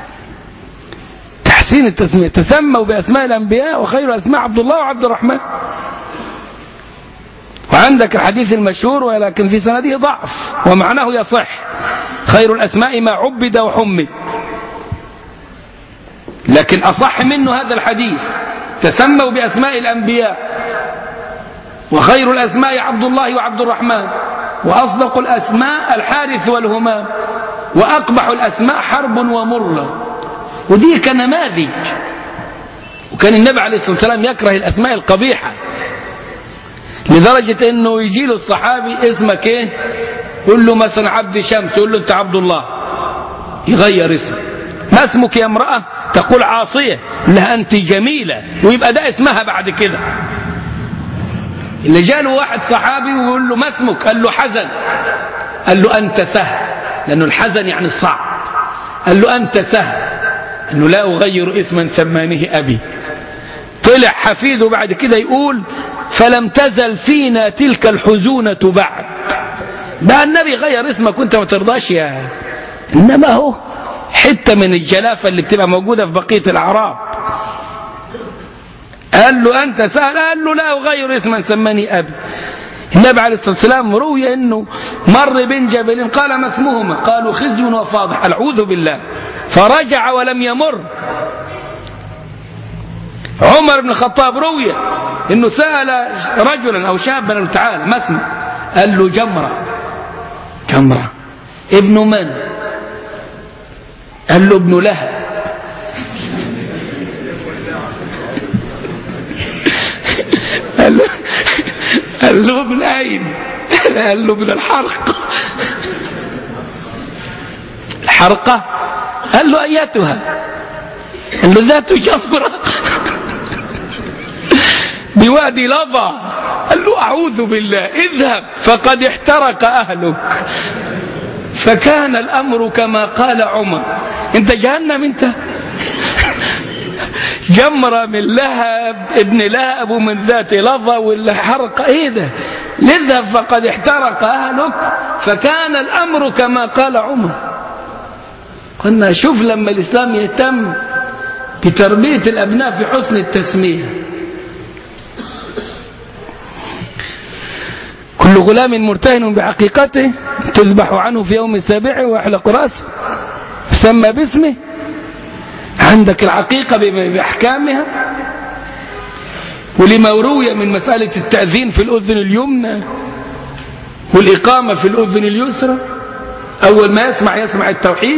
تحسين التسمية تسموا بأسماء الأنبياء وخير أسماء عبد الله وعبد الرحمن وعندك الحديث المشهور ولكن في سنده ضعف ومعناه يصح خير الأسماء ما عبد وحمد لكن أصح منه هذا الحديث تسموا بأسماء الأنبياء وخير الأسماء عبد الله وعبد الرحمن وأصدق الأسماء الحارث والهمام وأقبح الأسماء حرب ومرة ودي كنماذج وكان النبي عليه الصلاة والسلام يكره الأسماء القبيحة لدرجة انه يجي له الصحابي اسمك ايه يقول له مثلا عبد شمس يقول له انت عبد الله يغير اسمه ما اسمك يا امرأة تقول عاصية لها انت جميلة ويبقى ده اسمها بعد كده اللي جاله واحد صحابي ويقول له ما اسمك قال له حزن قال له انت سهل لانه الحزن يعني الصعب قال له انت سهل انه لا اغير اسما سمانيه ابي طلع حفيده بعد كده يقول فلم تزل فينا تلك الحزونة بعد ده النبي غير اسمك وانت ما ترضاش يا انما هو حتة من الجلافة اللي بتبقى موجودة في بقية الاعراب قال له انت سهل قال له لا اغير اسما سماني ابي النبي عليه الصلاة والسلام روي انه مر بين جبلين قال ما اسمهما قالوا خزي وفاضح العوذ بالله فرجع ولم يمر عمر بن الخطاب روي انه سأل رجلا او شابا تعالى ما اسمك قال له جمرة جمرة ابن من قال له ابن لهب قال له قال له ابن اين قال له ابن الحرقة الحرقة قال له ايتها قال له ذات جفرة بوادي لظى قال له أعوذ بالله اذهب فقد احترق أهلك فكان الأمر كما قال عمر انت جهنم انت جمرة من لهب ابن لهب ومن ذات لظى واللي حرق ايه ده لذهب فقد احترق اهلك فكان الامر كما قال عمر قلنا شوف لما الاسلام يهتم بتربية الابناء في حسن التسمية كل غلام مرتهن بحقيقته تذبح عنه في يوم السابع ويحلق رأسه يسمى باسمه عندك العقيقة بأحكامها ولما روي من مسألة التأذين في الأذن اليمنى والإقامة في الأذن اليسرى أول ما يسمع يسمع التوحيد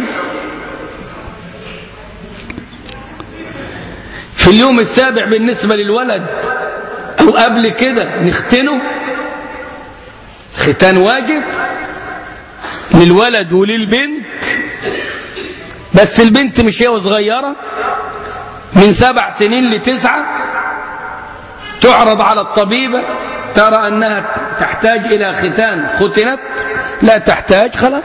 في اليوم السابع بالنسبة للولد أو قبل كده نختنه ختان واجب للولد وللبنت بس البنت مش هي صغيرة من سبع سنين لتسعة تعرض على الطبيبة ترى أنها تحتاج إلى ختان ختنت لا تحتاج خلاص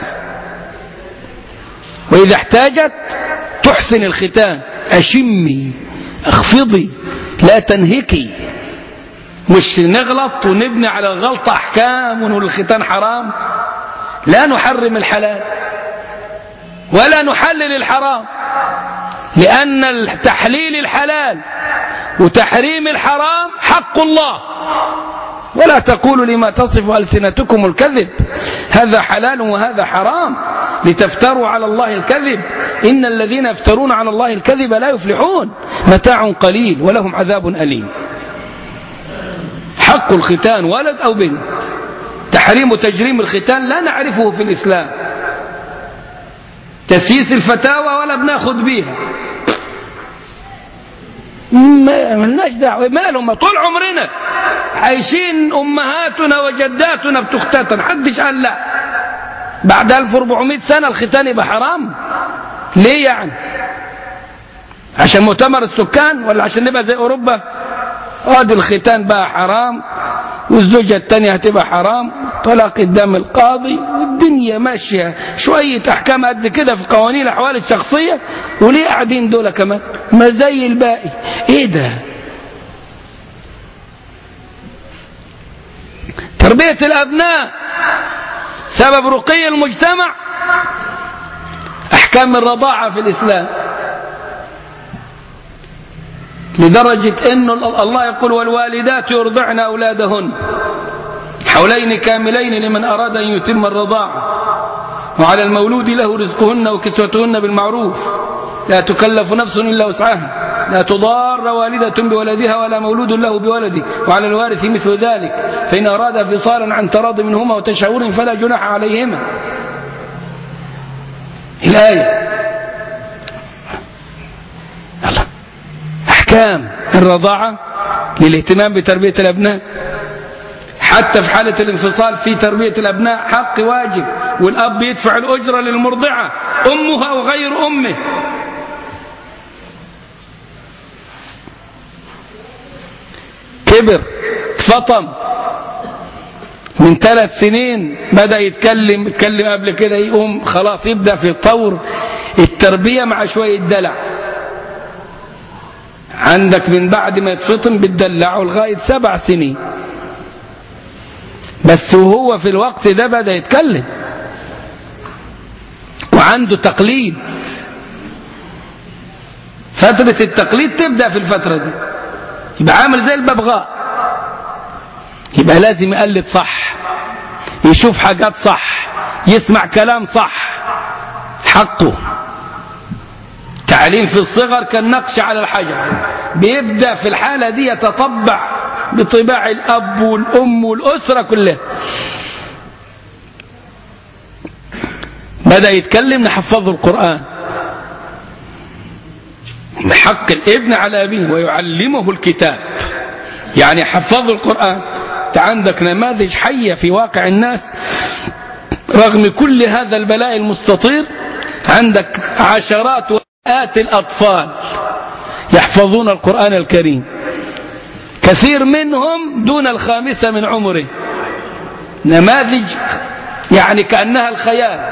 وإذا احتاجت تحسن الختان أشمي اخفضي لا تنهكي مش نغلط ونبني على الغلطة أحكام ونقول الختان حرام لا نحرم الحلال ولا نحلل الحرام لأن تحليل الحلال وتحريم الحرام حق الله ولا تقولوا لما تصف ألسنتكم الكذب هذا حلال وهذا حرام لتفتروا على الله الكذب إن الذين يفترون على الله الكذب لا يفلحون متاع قليل ولهم عذاب أليم حق الختان ولد أو بنت تحريم تجريم الختان لا نعرفه في الإسلام تسييس الفتاوى ولا بناخد بيها ما ملناش دعوه مالهم طول عمرنا عايشين امهاتنا وجداتنا بتختتن حدش قال لا بعد 1400 سنه الختان يبقى حرام ليه يعني عشان مؤتمر السكان ولا عشان نبقى زي اوروبا ادي الختان بقى حرام والزوجة الثانية هتبقى حرام طلاق قدام القاضي والدنيا ماشية شوية أحكام قد كده في قوانين الأحوال الشخصية وليه قاعدين دول كمان ما زي الباقي إيه ده تربية الأبناء سبب رقي المجتمع أحكام الرضاعة في الإسلام لدرجة أن الله يقول والوالدات يرضعن أولادهن حولين كاملين لمن أراد أن يتم الرضاعة وعلى المولود له رزقهن وكسوتهن بالمعروف لا تكلف نفس إلا وسعها لا تضار والدة بولدها ولا مولود له بولده وعلى الوارث مثل ذلك فإن أراد فصالا عن تراض منهما وتشعور فلا جناح عليهما الآية الله أحكام الرضاعة للاهتمام بتربية الأبناء حتى في حالة الانفصال في تربية الأبناء حق واجب والأب يدفع الأجرة للمرضعة أمها أو غير أمه كبر فطم من ثلاث سنين بدأ يتكلم يتكلم قبل كده يقوم خلاص يبدأ في طور التربية مع شوية دلع عندك من بعد ما يتفطم بتدلعه لغاية سبع سنين بس وهو في الوقت ده بدأ يتكلم وعنده تقليد فترة التقليد تبدأ في الفترة دي يبقى عامل زي الببغاء يبقى لازم يقلد صح يشوف حاجات صح يسمع كلام صح حقه تعليم في الصغر كالنقش على الحجر بيبدأ في الحالة دي يتطبع بطباع الأب والأم والأسرة كلها بدأ يتكلم نحفظه القرآن بحق الابن على أبيه ويعلمه الكتاب يعني حفظه القرآن انت عندك نماذج حية في واقع الناس رغم كل هذا البلاء المستطير عندك عشرات وآت الأطفال يحفظون القرآن الكريم كثير منهم دون الخامسة من عمره نماذج يعني كأنها الخيال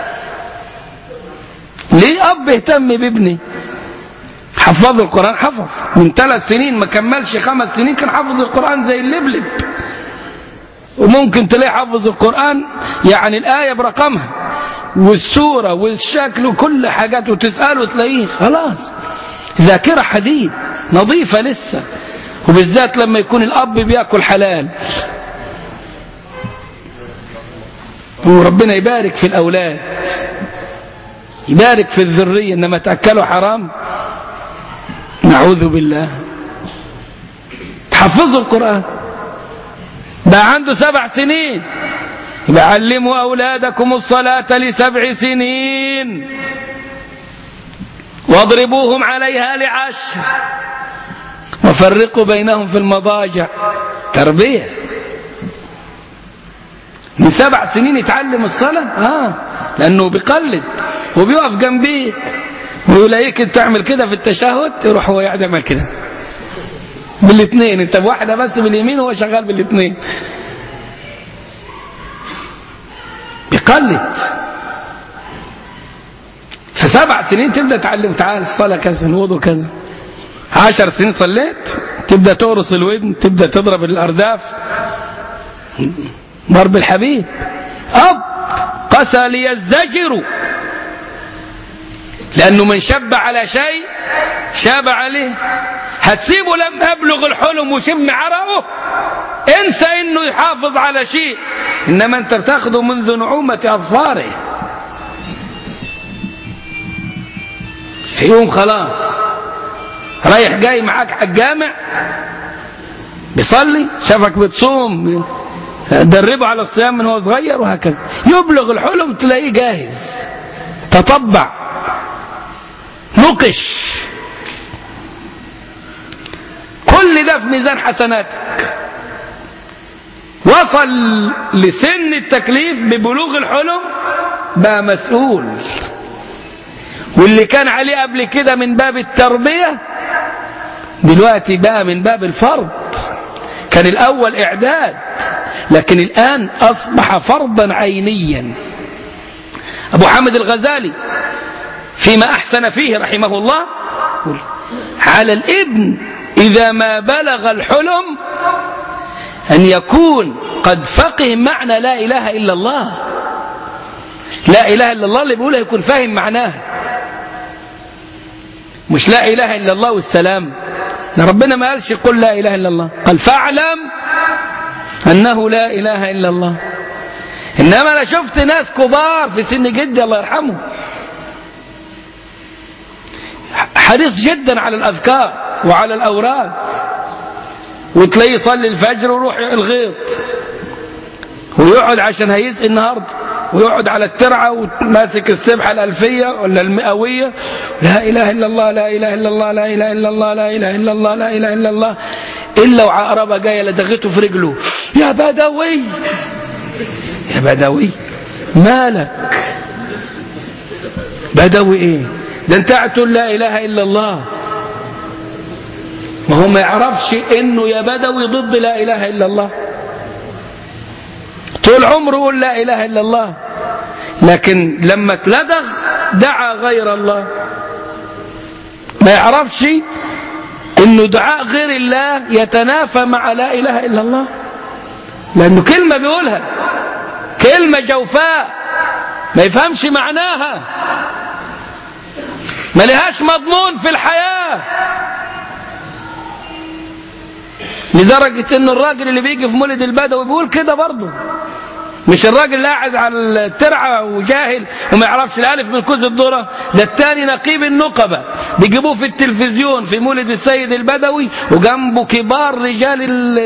ليه أب اهتم بابني حفظ القرآن حفظ من ثلاث سنين ما كملش خمس سنين كان حفظ القرآن زي اللبلب وممكن تلاقي حفظ القرآن يعني الآية برقمها والسورة والشكل وكل حاجات وتسأله تلاقيه خلاص ذاكرة حديد نظيفة لسه وبالذات لما يكون الأب بياكل حلال وربنا يبارك في الأولاد يبارك في الذرية إنما تأكلوا حرام نعوذ بالله تحفظوا القرآن بقى عنده سبع سنين يبقى علموا أولادكم الصلاة لسبع سنين واضربوهم عليها لعشر وفرقوا بينهم في المضاجع تربية من سبع سنين يتعلم الصلاة آه لأنه بيقلد وبيقف جنبيه ويلاقيك تعمل كده في التشهد يروح هو يقعد يعمل كده بالاثنين انت بواحده بس باليمين وهو شغال بالاثنين بيقلد في سبع سنين تبدا تعلم تعال الصلاه كذا الوضوء كذا عشر سنين صليت تبدا تقرص الودن تبدا تضرب الارداف ضرب الحبيب اب قسى ليزدجروا لأنه من شب على شيء شاب عليه هتسيبه لما يبلغ الحلم وشم عرقه انسى انه يحافظ على شيء انما انت بتاخده منذ نعومة اظفاره في يوم خلاص رايح جاي معاك على الجامع بيصلي شافك بتصوم دربه على الصيام من هو صغير وهكذا يبلغ الحلم تلاقيه جاهز تطبع نقش كل ده في ميزان حسناتك وصل لسن التكليف ببلوغ الحلم بقى مسؤول واللي كان عليه قبل كده من باب التربية دلوقتي بقى من باب الفرض كان الأول إعداد لكن الآن أصبح فرضا عينيا أبو حامد الغزالي فيما أحسن فيه رحمه الله على الابن إذا ما بلغ الحلم أن يكون قد فقه معنى لا إله إلا الله لا إله إلا الله اللي بيقولها يكون فاهم معناها مش لا إله إلا الله والسلام ربنا ما قالش قل لا إله إلا الله قال فاعلم أنه لا إله إلا الله إنما أنا شفت ناس كبار في سن جدي الله يرحمه حريص جدا على الأذكار وعلى الأوراد وتلاقيه يصلي الفجر ويروح الغيط ويقعد عشان هيسقي النهارده ويقعد على الترعة وماسك السبحة الألفية ولا المئوية لا إله إلا الله لا إله إلا الله لا إله إلا الله لا إله إلا الله لا إله إلا الله إلا وعقربة جاية لدغته في رجله يا بدوي يا بدوي مالك بدوي إيه ده انت قاعد تقول لا إله إلا الله ما هو ما يعرفش إنه يا بدوي ضد لا إله إلا الله طول عمره يقول لا إله إلا الله لكن لما اتلدغ دعا غير الله ما يعرفش انه دعاء غير الله يتنافى مع لا اله الا الله لانه كلمه بيقولها كلمه جوفاء ما يفهمش معناها ما لهاش مضمون في الحياه لدرجه ان الراجل اللي بيجي في مولد البدوي بيقول كده برضه مش الراجل اللي قاعد على الترعة وجاهل وما يعرفش الالف من كوز الذره ده التاني نقيب النقبة بيجيبوه في التلفزيون في مولد السيد البدوي وجنبه كبار رجال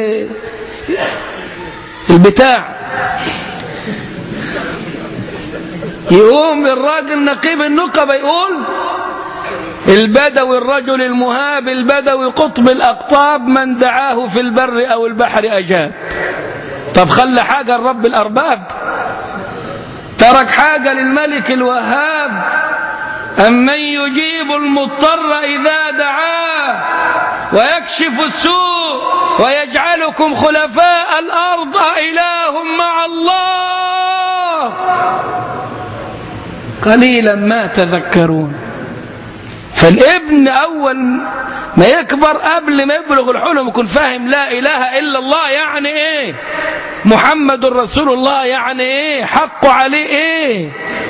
البتاع يقوم الراجل نقيب النقبة يقول البدوي الرجل المهاب البدوي قطب الأقطاب من دعاه في البر أو البحر أجاب طب خلى حاجة لرب الأرباب ترك حاجة للملك الوهاب أمن يجيب المضطر إذا دعاه ويكشف السوء ويجعلكم خلفاء الأرض إله مع الله قليلا ما تذكرون فالابن أول ما يكبر قبل ما يبلغ الحلم يكون فاهم لا إله إلا الله يعني إيه محمد رسول الله يعني إيه حقه عليه إيه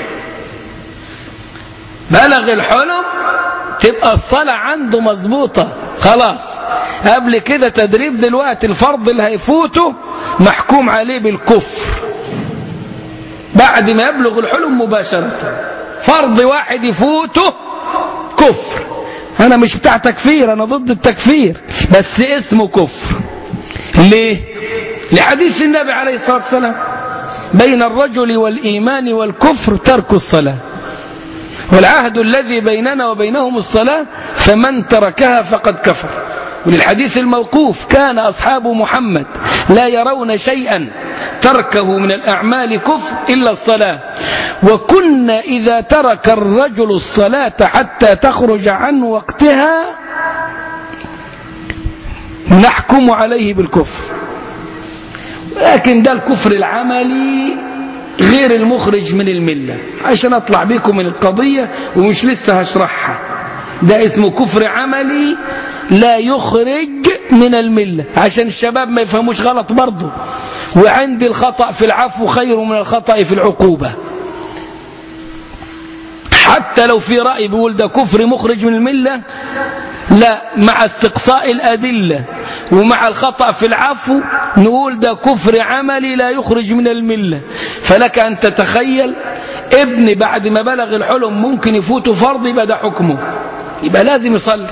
بلغ الحلم تبقى الصلاة عنده مظبوطة خلاص قبل كده تدريب دلوقتي الفرض اللي هيفوته محكوم عليه بالكفر بعد ما يبلغ الحلم مباشرة فرض واحد يفوته كفر انا مش بتاع تكفير انا ضد التكفير بس اسمه كفر ليه لحديث النبي عليه الصلاة والسلام بين الرجل والإيمان والكفر ترك الصلاة والعهد الذي بيننا وبينهم الصلاة فمن تركها فقد كفر وللحديث الموقوف كان أصحاب محمد لا يرون شيئا تركه من الأعمال كفر إلا الصلاة وكنا إذا ترك الرجل الصلاة حتى تخرج عن وقتها نحكم عليه بالكفر لكن ده الكفر العملي غير المخرج من الملة عشان أطلع بكم من القضية ومش لسه هشرحها ده اسمه كفر عملي لا يخرج من الملة عشان الشباب ما يفهموش غلط برضه وعندي الخطأ في العفو خير من الخطأ في العقوبة حتى لو في رأي بيقول ده كفر مخرج من الملة لا مع استقصاء الأدلة ومع الخطأ في العفو نقول ده كفر عملي لا يخرج من الملة فلك أن تتخيل ابن بعد ما بلغ الحلم ممكن يفوت فرض يبقى ده حكمه يبقى لازم يصلي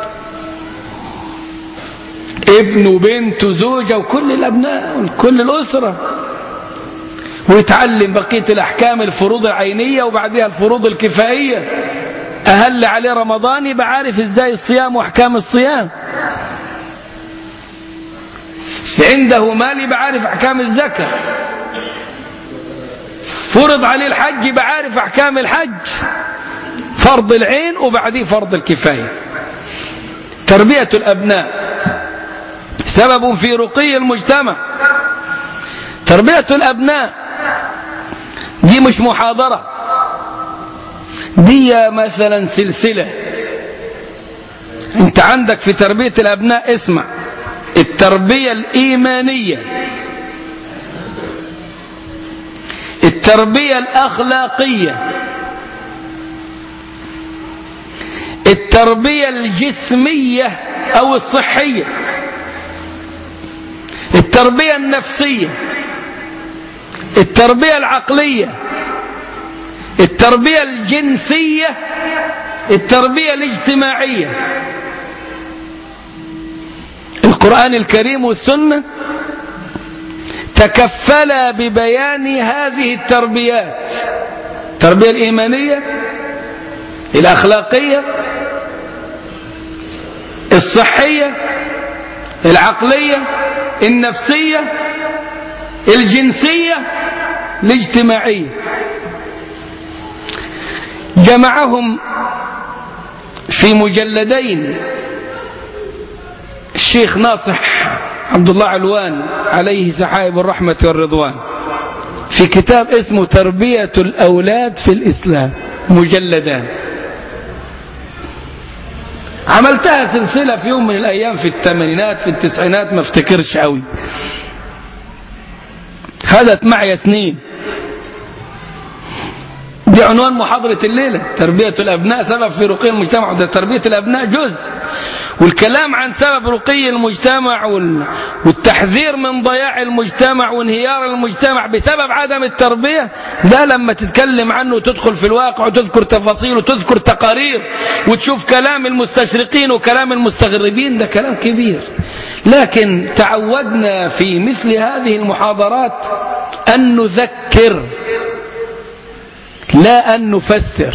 ابن وبنت وزوجة وكل الأبناء كل الأسرة ويتعلم بقية الأحكام الفروض العينية وبعدها الفروض الكفائية أهل عليه رمضان يبقى عارف إزاي الصيام وأحكام الصيام عنده مال يبقى عارف أحكام الزكاة فرض عليه الحج يبقى عارف أحكام الحج فرض العين وبعديه فرض الكفاية تربية الأبناء سبب في رقي المجتمع تربية الأبناء دي مش محاضرة دي مثلا سلسلة انت عندك في تربية الأبناء اسمع التربية الإيمانية التربية الأخلاقية التربية الجسمية أو الصحية التربية النفسية التربية العقلية التربية الجنسية التربية الاجتماعية القرآن الكريم والسنة تكفلا ببيان هذه التربيات التربية الإيمانية الأخلاقية الصحية العقلية النفسية الجنسية الاجتماعية جمعهم في مجلدين الشيخ ناصح عبد الله علوان عليه سحائب الرحمة والرضوان في كتاب اسمه تربية الأولاد في الإسلام مجلدان عملتها سلسلة في يوم من الأيام في الثمانينات في التسعينات ما افتكرش قوي خدت معي سنين دي عنوان محاضرة الليلة تربية الأبناء سبب في رقي المجتمع وده تربية الأبناء جزء والكلام عن سبب رقي المجتمع والتحذير من ضياع المجتمع وانهيار المجتمع بسبب عدم التربية ده لما تتكلم عنه وتدخل في الواقع وتذكر تفاصيل وتذكر تقارير وتشوف كلام المستشرقين وكلام المستغربين ده كلام كبير لكن تعودنا في مثل هذه المحاضرات أن نذكر لا أن نفسر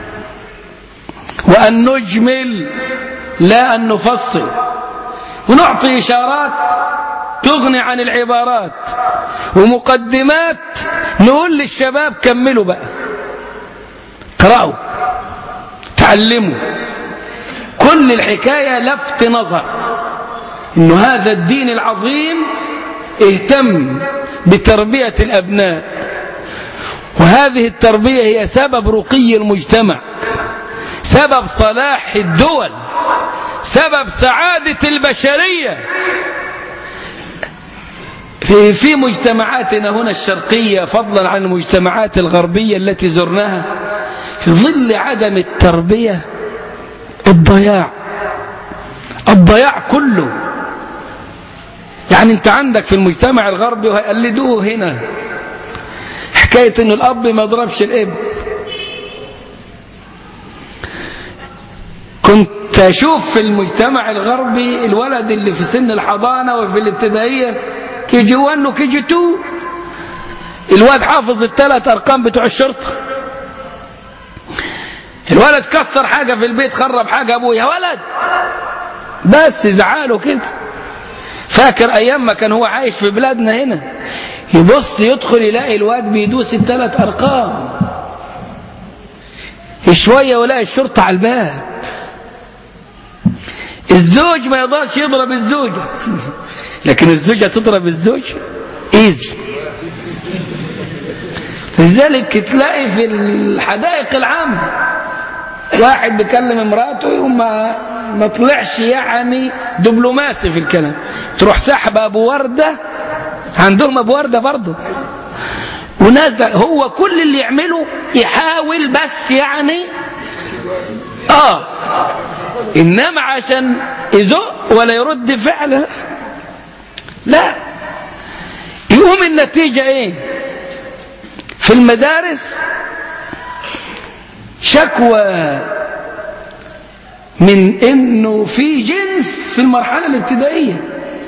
وأن نجمل لا أن نفصل ونعطي إشارات تغني عن العبارات ومقدمات نقول للشباب كملوا بقى اقرأوا تعلموا كل الحكاية لفت نظر انه هذا الدين العظيم اهتم بتربية الأبناء وهذه التربية هي سبب رقي المجتمع سبب صلاح الدول سبب سعادة البشرية في في مجتمعاتنا هنا الشرقية فضلا عن المجتمعات الغربية التي زرناها في ظل عدم التربية الضياع الضياع كله يعني انت عندك في المجتمع الغربي وهيقلدوه هنا حكاية ان الاب ما ضربش الابن كنت اشوف في المجتمع الغربي الولد اللي في سن الحضانة وفي الابتدائية كي جي 1 وكي جي 2 الواد حافظ الثلاث ارقام بتوع الشرطة الولد كسر حاجة في البيت خرب حاجة ابوه يا ولد بس زعاله كده فاكر ايام ما كان هو عايش في بلادنا هنا يبص يدخل يلاقي الواد بيدوس الثلاث ارقام شوية ولاقي الشرطة على الباب الزوج ما يقدرش يضرب الزوجة لكن الزوجة تضرب الزوج ايزي لذلك تلاقي في الحدائق العامة واحد بيكلم امراته يقوم ما ما طلعش يعني دبلوماسي في الكلام تروح سحب ابو ورده عندهم ابو ورده برضه وناس هو كل اللي يعمله يحاول بس يعني اه انما عشان يزق ولا يرد فعل لا يقوم النتيجة ايه في المدارس شكوى من انه في جنس في المرحلة الابتدائية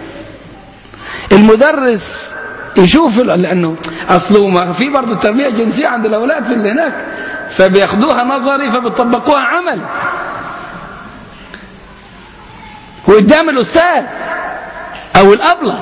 المدرس يشوف لانه اصله ما في برضه تربيه جنسيه عند الاولاد في اللي هناك فبياخدوها نظري فبيطبقوها عمل وقدام الاستاذ او الابله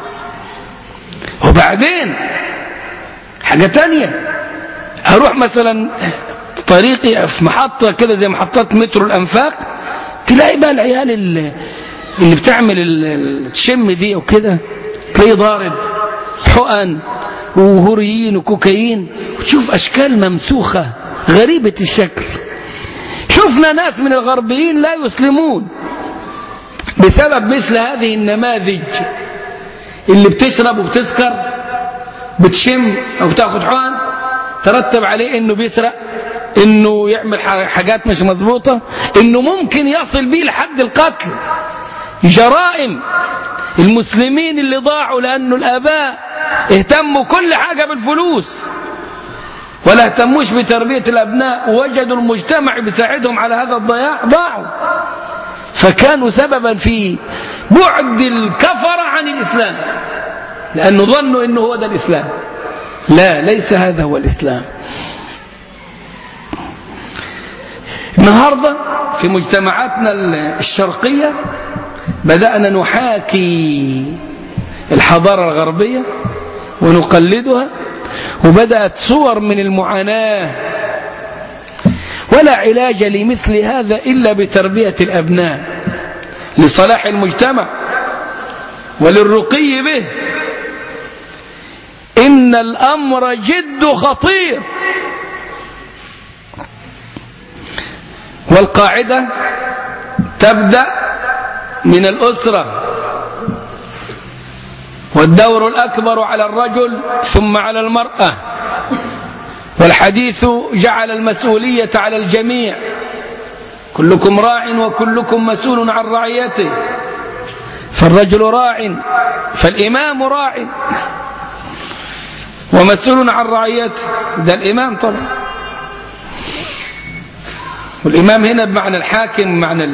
وبعدين حاجه تانية اروح مثلا طريقي في محطه كده زي محطات مترو الانفاق تلاقي بقى العيال اللي, اللي بتعمل الشم دي وكده تلاقيه ضارب حقن وهوريين وكوكايين وتشوف أشكال ممسوخة غريبة الشكل شفنا ناس من الغربيين لا يسلمون بسبب مثل هذه النماذج اللي بتشرب وبتسكر بتشم أو بتاخد حقن ترتب عليه انه بيسرق انه يعمل حاجات مش مظبوطة انه ممكن يصل بيه لحد القتل جرائم المسلمين اللي ضاعوا لأنه الآباء اهتموا كل حاجة بالفلوس ولا اهتموش بتربية الأبناء ووجدوا المجتمع بيساعدهم على هذا الضياع ضاعوا فكانوا سببا في بعد الكفر عن الإسلام لأنه ظنوا أنه هو ده الإسلام لا ليس هذا هو الإسلام النهاردة في مجتمعاتنا الشرقية بدأنا نحاكي الحضارة الغربية ونقلدها وبدأت صور من المعاناة ولا علاج لمثل هذا إلا بتربية الأبناء لصلاح المجتمع وللرقي به إن الأمر جد خطير والقاعدة تبدأ من الأسرة والدور الأكبر على الرجل ثم على المرأة والحديث جعل المسؤولية على الجميع كلكم راع وكلكم مسؤول عن رعيته فالرجل راع فالإمام راع ومسؤول عن رعيته ده الإمام طبعا والإمام هنا بمعنى الحاكم بمعنى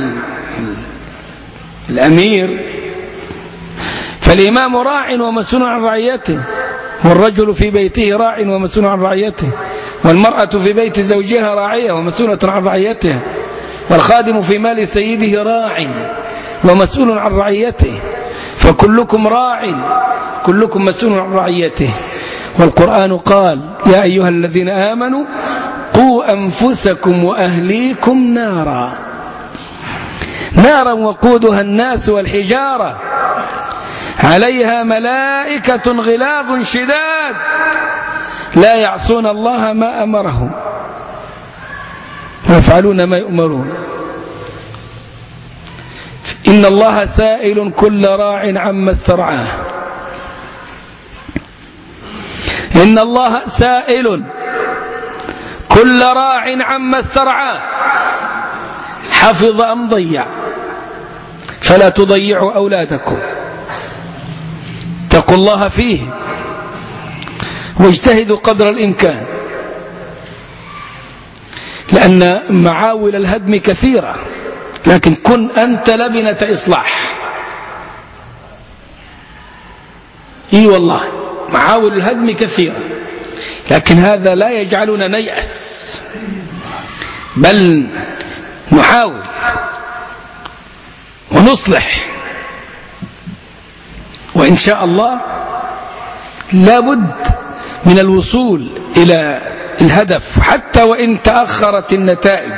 الأمير فالإمام راع ومسؤول عن رعيته والرجل في بيته راع ومسؤول عن رعيته والمرأة في بيت زوجها راعية ومسؤولة عن رعيتها والخادم في مال سيده راع ومسؤول عن رعيته فكلكم راع كلكم مسؤول عن رعيته والقرآن قال يا أيها الذين آمنوا قوا أنفسكم وأهليكم نارا نارا وقودها الناس والحجارة عليها ملائكة غلاظ شداد لا يعصون الله ما أمرهم ويفعلون ما يؤمرون إن الله سائل كل راع عما استرعاه إن الله سائل كل راع عما استرعاه حفظ أم ضيع فلا تضيعوا أولادكم اتقوا الله فيه واجتهدوا قدر الإمكان لأن معاول الهدم كثيرة لكن كن أنت لبنة إصلاح إي والله معاول الهدم كثيرة لكن هذا لا يجعلنا نيأس بل نحاول ونصلح وإن شاء الله لابد من الوصول إلى الهدف حتى وإن تأخرت النتائج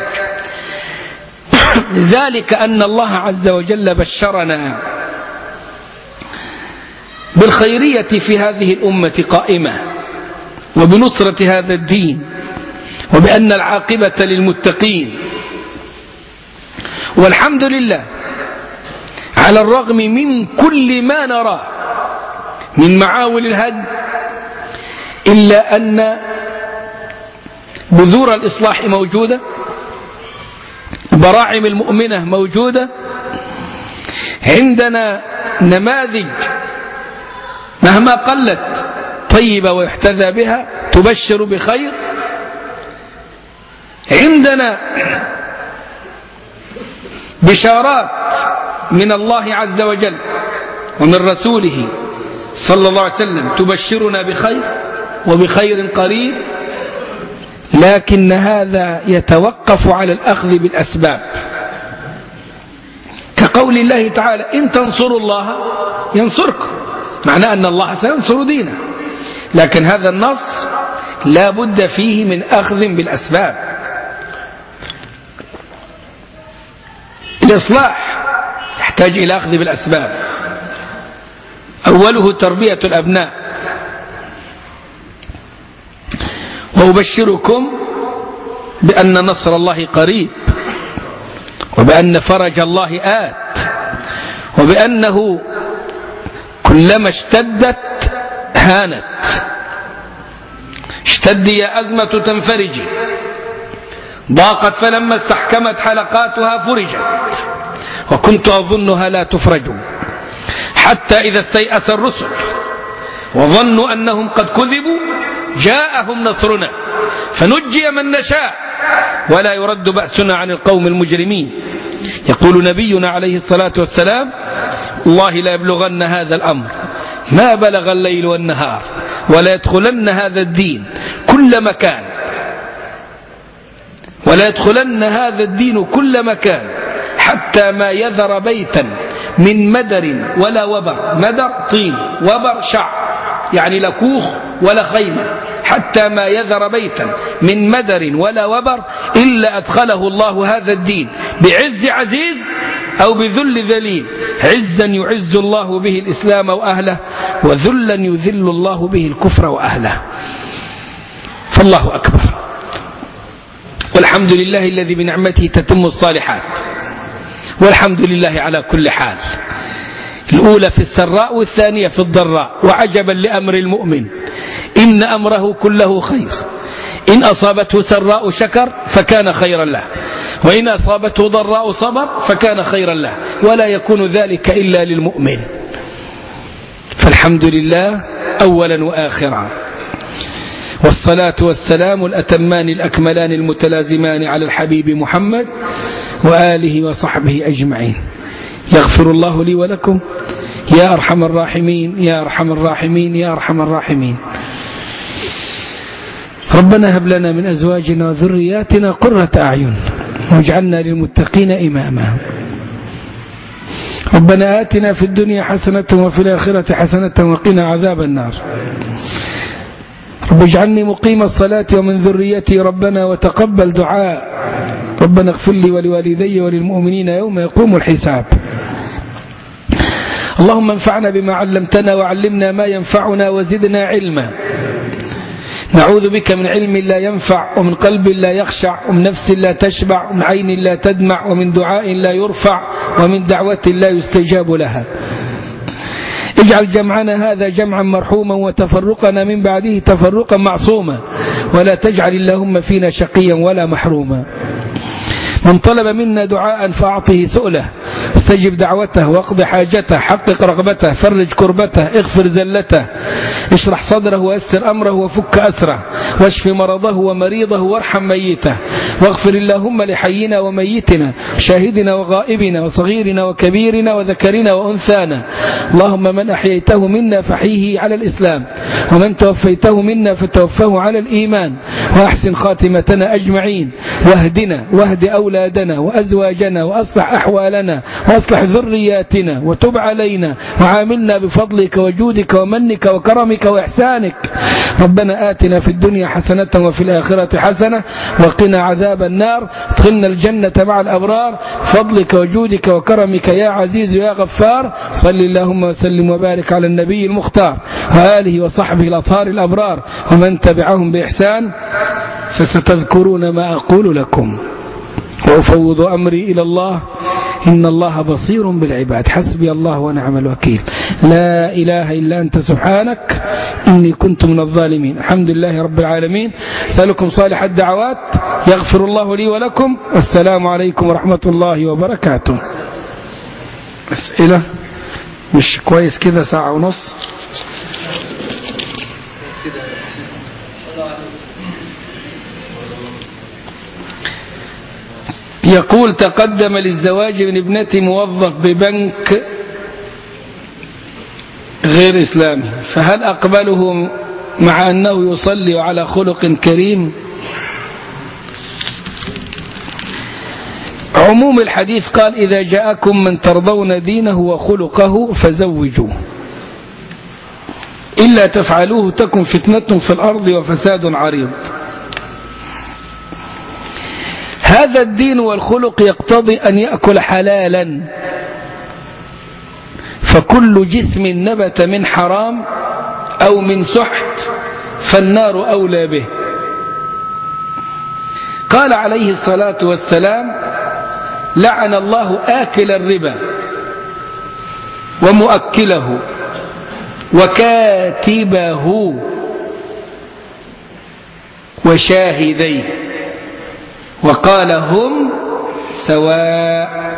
ذلك أن الله عز وجل بشرنا بالخيرية في هذه الأمة قائمة وبنصرة هذا الدين وبأن العاقبة للمتقين والحمد لله على الرغم من كل ما نراه من معاول الهد إلا أن بذور الإصلاح موجودة براعم المؤمنة موجودة عندنا نماذج مهما قلت طيبة ويحتذى بها تبشر بخير عندنا بشارات من الله عز وجل ومن رسوله صلى الله عليه وسلم تبشرنا بخير وبخير قريب لكن هذا يتوقف على الأخذ بالأسباب كقول الله تعالى إن تنصروا الله ينصركم معناه أن الله سينصر دينه لكن هذا النص لا بد فيه من أخذ بالأسباب الإصلاح يحتاج إلى أخذ بالأسباب أوله تربية الأبناء وأبشركم بأن نصر الله قريب وبأن فرج الله آت وبأنه كلما اشتدت هانت اشتدي يا أزمة تنفرجي ضاقت فلما استحكمت حلقاتها فرجت وكنت أظنها لا تفرج حتى إذا استيأس الرسل وظنوا أنهم قد كذبوا جاءهم نصرنا فنجي من نشاء ولا يرد بأسنا عن القوم المجرمين يقول نبينا عليه الصلاة والسلام الله لا يبلغن هذا الأمر ما بلغ الليل والنهار ولا يدخلن هذا الدين كل مكان ولا يدخلن هذا الدين كل مكان حتى ما يذر بيتا من مدر ولا وبر مدر طين وبر شعر يعني لا كوخ ولا خيمة حتى ما يذر بيتا من مدر ولا وبر إلا أدخله الله هذا الدين بعز عزيز أو بذل ذليل عزا يعز الله به الإسلام وأهله وذلا يذل الله به الكفر وأهله فالله أكبر والحمد لله الذي بنعمته تتم الصالحات والحمد لله على كل حال الأولى في السراء والثانية في الضراء وعجبا لأمر المؤمن إن أمره كله خير إن أصابته سراء شكر فكان خيرا له وإن أصابته ضراء صبر فكان خيرا له ولا يكون ذلك إلا للمؤمن فالحمد لله أولا وآخرا والصلاة والسلام الأتمان الأكملان المتلازمان على الحبيب محمد وآله وصحبه أجمعين يغفر الله لي ولكم يا أرحم الراحمين يا أرحم الراحمين يا أرحم الراحمين ربنا هب لنا من أزواجنا وذرياتنا قرة أعين واجعلنا للمتقين إماما ربنا آتنا في الدنيا حسنة وفي الآخرة حسنة وقنا عذاب النار رب اجعلني مقيم الصلاة ومن ذريتي ربنا وتقبل دعاء ربنا اغفر لي ولوالدي وللمؤمنين يوم يقوم الحساب اللهم انفعنا بما علمتنا وعلمنا ما ينفعنا وزدنا علما نعوذ بك من علم لا ينفع ومن قلب لا يخشع ومن نفس لا تشبع ومن عين لا تدمع ومن دعاء لا يرفع ومن دعوة لا يستجاب لها اجعل جمعنا هذا جمعا مرحوما وتفرقنا من بعده تفرقا معصوما ولا تجعل اللهم فينا شقيا ولا محروما من طلب منا دعاء فأعطه سؤله استجب دعوته واقض حاجته حقق رغبته فرج كربته اغفر زلته اشرح صدره ويسر أمره وفك أسره واشف مرضه ومريضه وارحم ميته واغفر اللهم لحينا وميتنا شاهدنا وغائبنا وصغيرنا وكبيرنا وذكرنا وأنثانا اللهم من أحييته منا فحيه على الإسلام ومن توفيته منا فتوفه على الإيمان وأحسن خاتمتنا أجمعين واهدنا واهد أولادنا وأزواجنا وأصلح أحوالنا وأصلح ذرياتنا وتب علينا وعاملنا بفضلك وجودك ومنك وكرمك وإحسانك ربنا آتنا في الدنيا حسنة وفي الآخرة حسنة وقنا عذاب النار ادخلنا الجنة مع الأبرار فضلك وجودك وكرمك يا عزيز يا غفار صل اللهم وسلم وبارك على النبي المختار وآله وصحبه الأطهار الأبرار ومن تبعهم بإحسان فستذكرون ما أقول لكم وأفوض أمري إلى الله إن الله بصير بالعباد حسبي الله ونعم الوكيل لا إله إلا أنت سبحانك إني كنت من الظالمين الحمد لله رب العالمين سألكم صالح الدعوات يغفر الله لي ولكم والسلام عليكم ورحمة الله وبركاته أسئلة مش كويس كده ساعة ونص يقول تقدم للزواج من ابنتي موظف ببنك غير إسلامي فهل أقبله مع أنه يصلي على خلق كريم عموم الحديث قال إذا جاءكم من ترضون دينه وخلقه فزوجوه إلا تفعلوه تكن فتنة في الأرض وفساد عريض هذا الدين والخلق يقتضي أن يأكل حلالا فكل جسم نبت من حرام أو من سحت فالنار أولى به قال عليه الصلاة والسلام لعن الله آكل الربا ومؤكله وكاتبه وشاهديه وقال هم سواء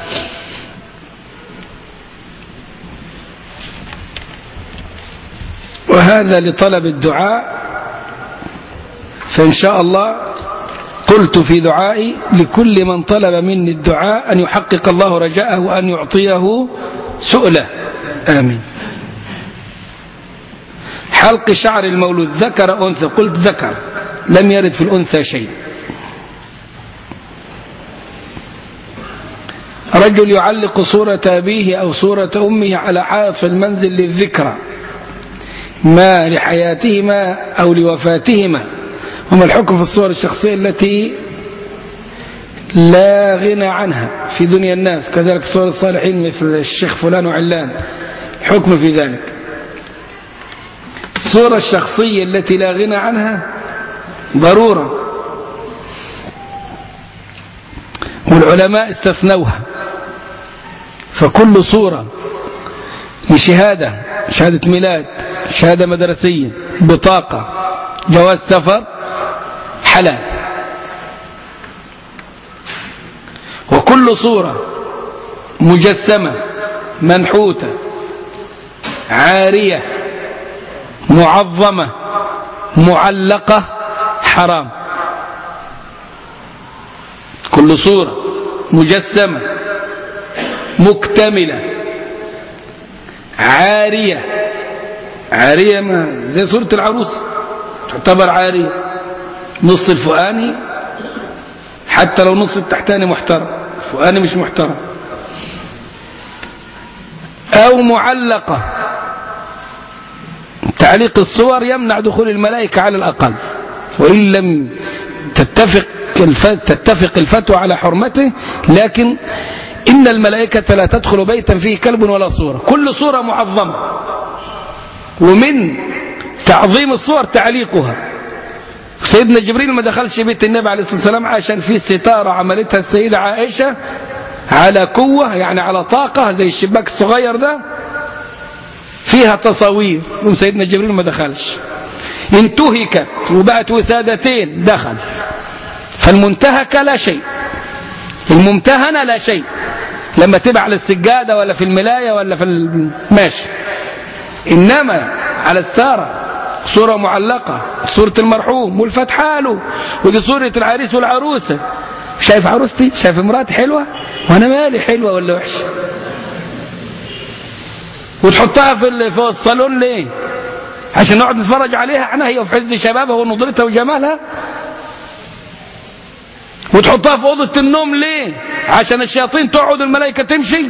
وهذا لطلب الدعاء فإن شاء الله قلت في دعائي لكل من طلب مني الدعاء أن يحقق الله رجاءه وأن يعطيه سؤله آمين حلق شعر المولود ذكر أنثى قلت ذكر لم يرد في الأنثى شيء رجل يعلق صورة أبيه أو صورة أمه على حائط في المنزل للذكرى ما لحياتهما أو لوفاتهما وما الحكم في الصور الشخصية التي لا غنى عنها في دنيا الناس كذلك صور الصالحين مثل الشيخ فلان وعلان حكم في ذلك الصورة الشخصية التي لا غنى عنها ضرورة والعلماء استثنوها فكل صورة لشهادة شهادة ميلاد شهادة مدرسية بطاقة جواز سفر حلال وكل صورة مجسمة منحوتة عارية معظمة معلقة حرام كل صورة مجسمة مكتملة عارية عارية ما زي صورة العروس تعتبر عارية نص الفؤاني حتى لو نص التحتاني محترم الفؤاني مش محترم أو معلقة تعليق الصور يمنع دخول الملائكة على الأقل وإن لم تتفق تتفق الفتوى على حرمته لكن إن الملائكة لا تدخل بيتا فيه كلب ولا صورة كل صورة معظمة ومن تعظيم الصور تعليقها سيدنا جبريل ما دخلش بيت النبي عليه الصلاة والسلام عشان في ستارة عملتها السيدة عائشة على قوة يعني على طاقة زي الشباك الصغير ده فيها تصاوير وسيدنا جبريل ما دخلش انتهكت وبقت وسادتين دخل فالمنتهك لا شيء الممتهنة لا شيء لما تبع على السجادة ولا في الملاية ولا في الماشي إنما على الستارة صورة معلقة صورة المرحوم والفتحاله ودي صورة العريس والعروسة شايف عروستي شايف مراتي حلوة وانا مالي حلوة ولا وحشة وتحطها في في الصالون ليه عشان نقعد نتفرج عليها احنا هي في حزن شبابها ونضرتها وجمالها وتحطها في اوضه النوم ليه عشان الشياطين تقعد الملائكه تمشي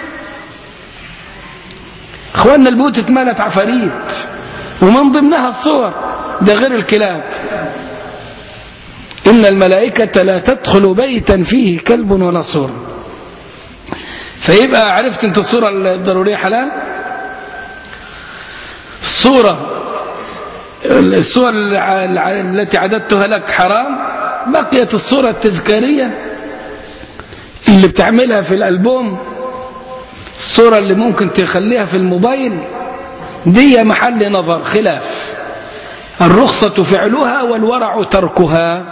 اخواننا البيوت اتملت عفاريت ومن ضمنها الصور ده غير الكلاب إن الملائكة لا تدخل بيتا فيه كلب ولا صورة فيبقى عرفت انت الصورة الضرورية حلال الصورة الصور التي عددتها لك حرام بقيت الصورة التذكارية اللي بتعملها في الألبوم الصورة اللي ممكن تخليها في الموبايل دي محل نظر خلاف الرخصة فعلها والورع تركها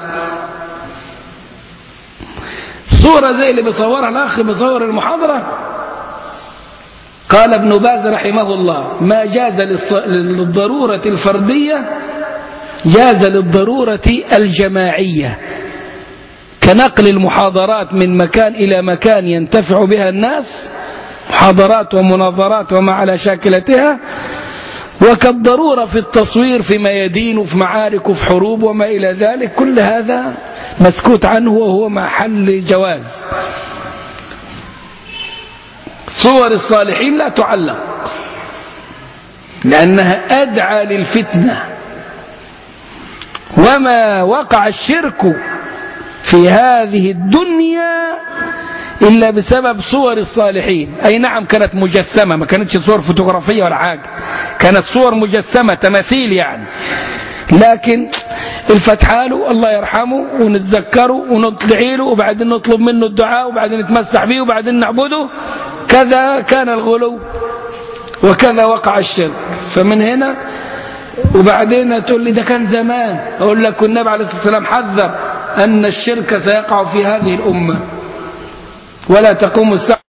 صورة زي اللي بيصورها الأخ بيصور المحاضرة قال ابن باز رحمه الله ما جاز للضرورة الفردية جاز للضرورة الجماعية كنقل المحاضرات من مكان إلى مكان ينتفع بها الناس محاضرات ومناظرات وما على شاكلتها وكالضرورة في التصوير في ميادين وفي معارك وفي حروب وما إلى ذلك كل هذا مسكوت عنه وهو محل جواز صور الصالحين لا تعلق لأنها أدعى للفتنة وما وقع الشرك في هذه الدنيا إلا بسبب صور الصالحين أي نعم كانت مجسمة ما كانتش صور فوتوغرافية ولا حاجة كانت صور مجسمة تماثيل يعني لكن الفتحاله الله يرحمه ونتذكره ونطلعي له وبعدين نطلب منه الدعاء وبعدين نتمسح به وبعدين نعبده كذا كان الغلو وكذا وقع الشرك فمن هنا وبعدين تقول لي ده كان زمان أقول لك النبي عليه الصلاة والسلام حذر أن الشرك سيقع في هذه الأمة ولا تقوم الساعة